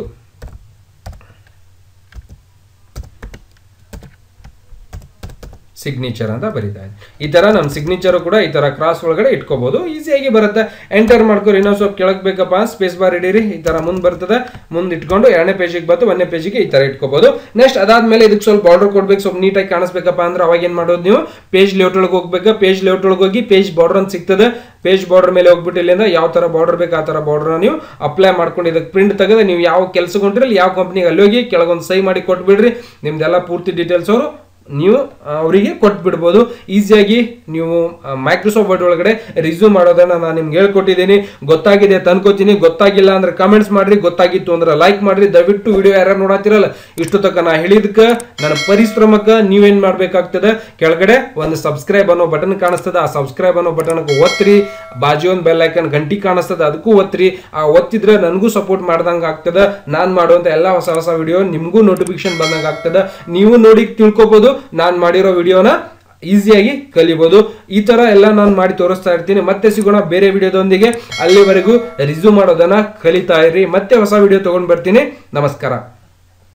ಸಿಗ್ನೇಚರ್ ಅಂತ ಬರೀತಾ ಇದೆ ಈ ತರ ನಮ್ಮ ಸಿಗ್ನೇಚರ್ ಕೂಡ ಈ ತರ ಕ್ರಾಸ್ ಒಳಗಡೆ ಇಟ್ಕೋಬಹುದು ಈಸಿಯಾಗಿ ಬರುತ್ತೆ ಎಂಟರ್ ಮಾಡ್ಕೊರಿ ಇನ್ನೊಂದು ಸ್ವಲ್ಪ ಕೆಳಗೆ ಬೇಕಪ್ಪ ಸ್ಪೇಸ್ ಬಾರ್ ಹಿಡೀರಿ ಈ ತರ ಮುಂದೆ ಬರ್ತದೆ ಮುಂದೆ ಇಟ್ಕೊಂಡು ಎರಡನೇ ಪೇಜಿಗೆ ಬಂತು ಒಂದನೇ ಪೇಜಿಗೆ ಈ ತರ ಇಟ್ಕೋಬಹುದು ನೆಕ್ಸ್ಟ್ ಅದಾದ್ಮೇಲೆ ಇದಕ್ಕೆ ಸ್ವಲ್ಪ ಬಾರ್ಡರ್ ಕೊಡ್ಬೇಕು ಸ್ವಲ್ಪ ನೀಟಾಗಿ ಕಾಣಿಸ್ಬೇಕಪ್ಪ ಅಂದ್ರೆ ಅವಾಗ ಏನ್ ಮಾಡೋದು ನೀವು ಪೇಜ್ ಲೇಔಟ್ ಒಳಗೆ ಹೋಗ್ಬೇಕು ಪೇಜ್ ಲೇಔಟ್ ಒಳಗೆ ಹೋಗಿ ಪೇಜ್ ಬಾರ್ಡರ್ ಅಂತ ಸಿಗ್ತದೆ ಪೇಜ್ ಬಾರ್ಡರ್ ಮೇಲೆ ಹೋಗ್ಬಿಟ್ಟು ಇಲ್ಲಿಂದ ಯಾವ ತರ ಬಾರ್ಡರ್ ಬೇಕು ಆ ತರ ಬಾರ್ಡರ್ ನೀವು ಅಪ್ಲೈ ಮಾಡ್ಕೊಂಡು ಇದಕ್ಕೆ ಪ್ರಿಂಟ್ ತೆಗೆದು ನೀವು ಯಾವ ಕೆಲಸ ಕೊಂಡಿರಲಿ ಯಾವ ಕಂಪ್ನಿಗೆ ಅಲ್ಲಿ ಹೋಗಿ ಕೆಳಗೊಂದು ಸೈ ಮಾಡಿ ಕೊಟ್ಬಿಡ್ರಿ ನಿಮ್ದೆಲ್ಲ ಪೂರ್ತಿ ಡೀಟೇಲ್ಸ್ ಅವರು ನೀವು ಅವರಿಗೆ ಕೊಟ್ಬಿಡ್ಬೋದು ಈಸಿಯಾಗಿ ನೀವು ಮೈಕ್ರೋಸಾಫ್ಟ್ ವರ್ಡ್ ಒಳಗಡೆ ರಿಸ್ಯೂಮ್ ಮಾಡೋದನ್ನ ನಾನು ನಿಮ್ಗೆ ಹೇಳ್ಕೊಟ್ಟಿದ್ದೀನಿ ಗೊತ್ತಾಗಿದೆ ಅಂತ ಅನ್ಕೋತೀನಿ ಗೊತ್ತಾಗಿಲ್ಲ ಅಂದ್ರೆ ಕಮೆಂಟ್ಸ್ ಮಾಡ್ರಿ ಗೊತ್ತಾಗಿತ್ತು ಅಂದ್ರೆ ಲೈಕ್ ಮಾಡ್ರಿ ದಯವಿಟ್ಟು ವಿಡಿಯೋ ಯಾರು ನೋಡತ್ತಿರಲ್ಲ ಇಷ್ಟು ತನಕ ನಾ ಹೇಳಿದ್ಕ ನನ್ನ ಪರಿಶ್ರಮಕ್ಕೆ ನೀವೇನ್ ಮಾಡ್ಬೇಕಾಗ್ತದೆ ಕೆಳಗಡೆ ಒಂದು ಸಬ್ಸ್ಕ್ರೈಬ್ ಅನ್ನೋ ಬಟನ್ ಕಾಣಿಸ್ತದೆ ಆ ಸಬ್ಸ್ಕ್ರೈಬ್ ಅನ್ನೋ ಬಟನ್ ಒತ್ತಿರಿ ಬಾಜು ಒಂದು ಬೆಲ್ ಐಕನ್ ಗಂಟಿ ಕಾಣಿಸ್ತದೆ ಅದಕ್ಕೂ ಒತ್ತಿರಿ ಆ ಒತ್ತಿದ್ರೆ ನನಗೂ ಸಪೋರ್ಟ್ ಮಾಡ್ದಂಗೆ ಆಗ್ತದೆ ನಾನು ಮಾಡುವಂತ ಎಲ್ಲ ಹೊಸ ಹೊಸ ವಿಡಿಯೋ ನಿಮಗೂ ನೋಟಿಫಿಕೇಶನ್ ಬಂದಂಗೆ ಆಗ್ತದೆ ನೀವು ನೋಡಿ ತಿಳ್ಕೊಬೋದು ನಾನು ಮಾಡಿರೋ ವಿಡಿಯೋನ ಈಸಿಯಾಗಿ ಕಲಿಬೋದು ಈ ತರ ಎಲ್ಲ ನಾನು ಮಾಡಿ ತೋರಿಸ್ತಾ ಇರ್ತೀನಿ ಮತ್ತೆ ಸಿಗೋಣ ಬೇರೆ ವಿಡಿಯೋದೊಂದಿಗೆ ಅಲ್ಲಿವರೆಗೂ ರಿಸ್ಯೂಮ್ ಮಾಡೋದನ್ನ ಕಲಿತಾ ಇರಿ ಮತ್ತೆ ಹೊಸ ವಿಡಿಯೋ ತಗೊಂಡ್ ಬರ್ತೀನಿ ನಮಸ್ಕಾರ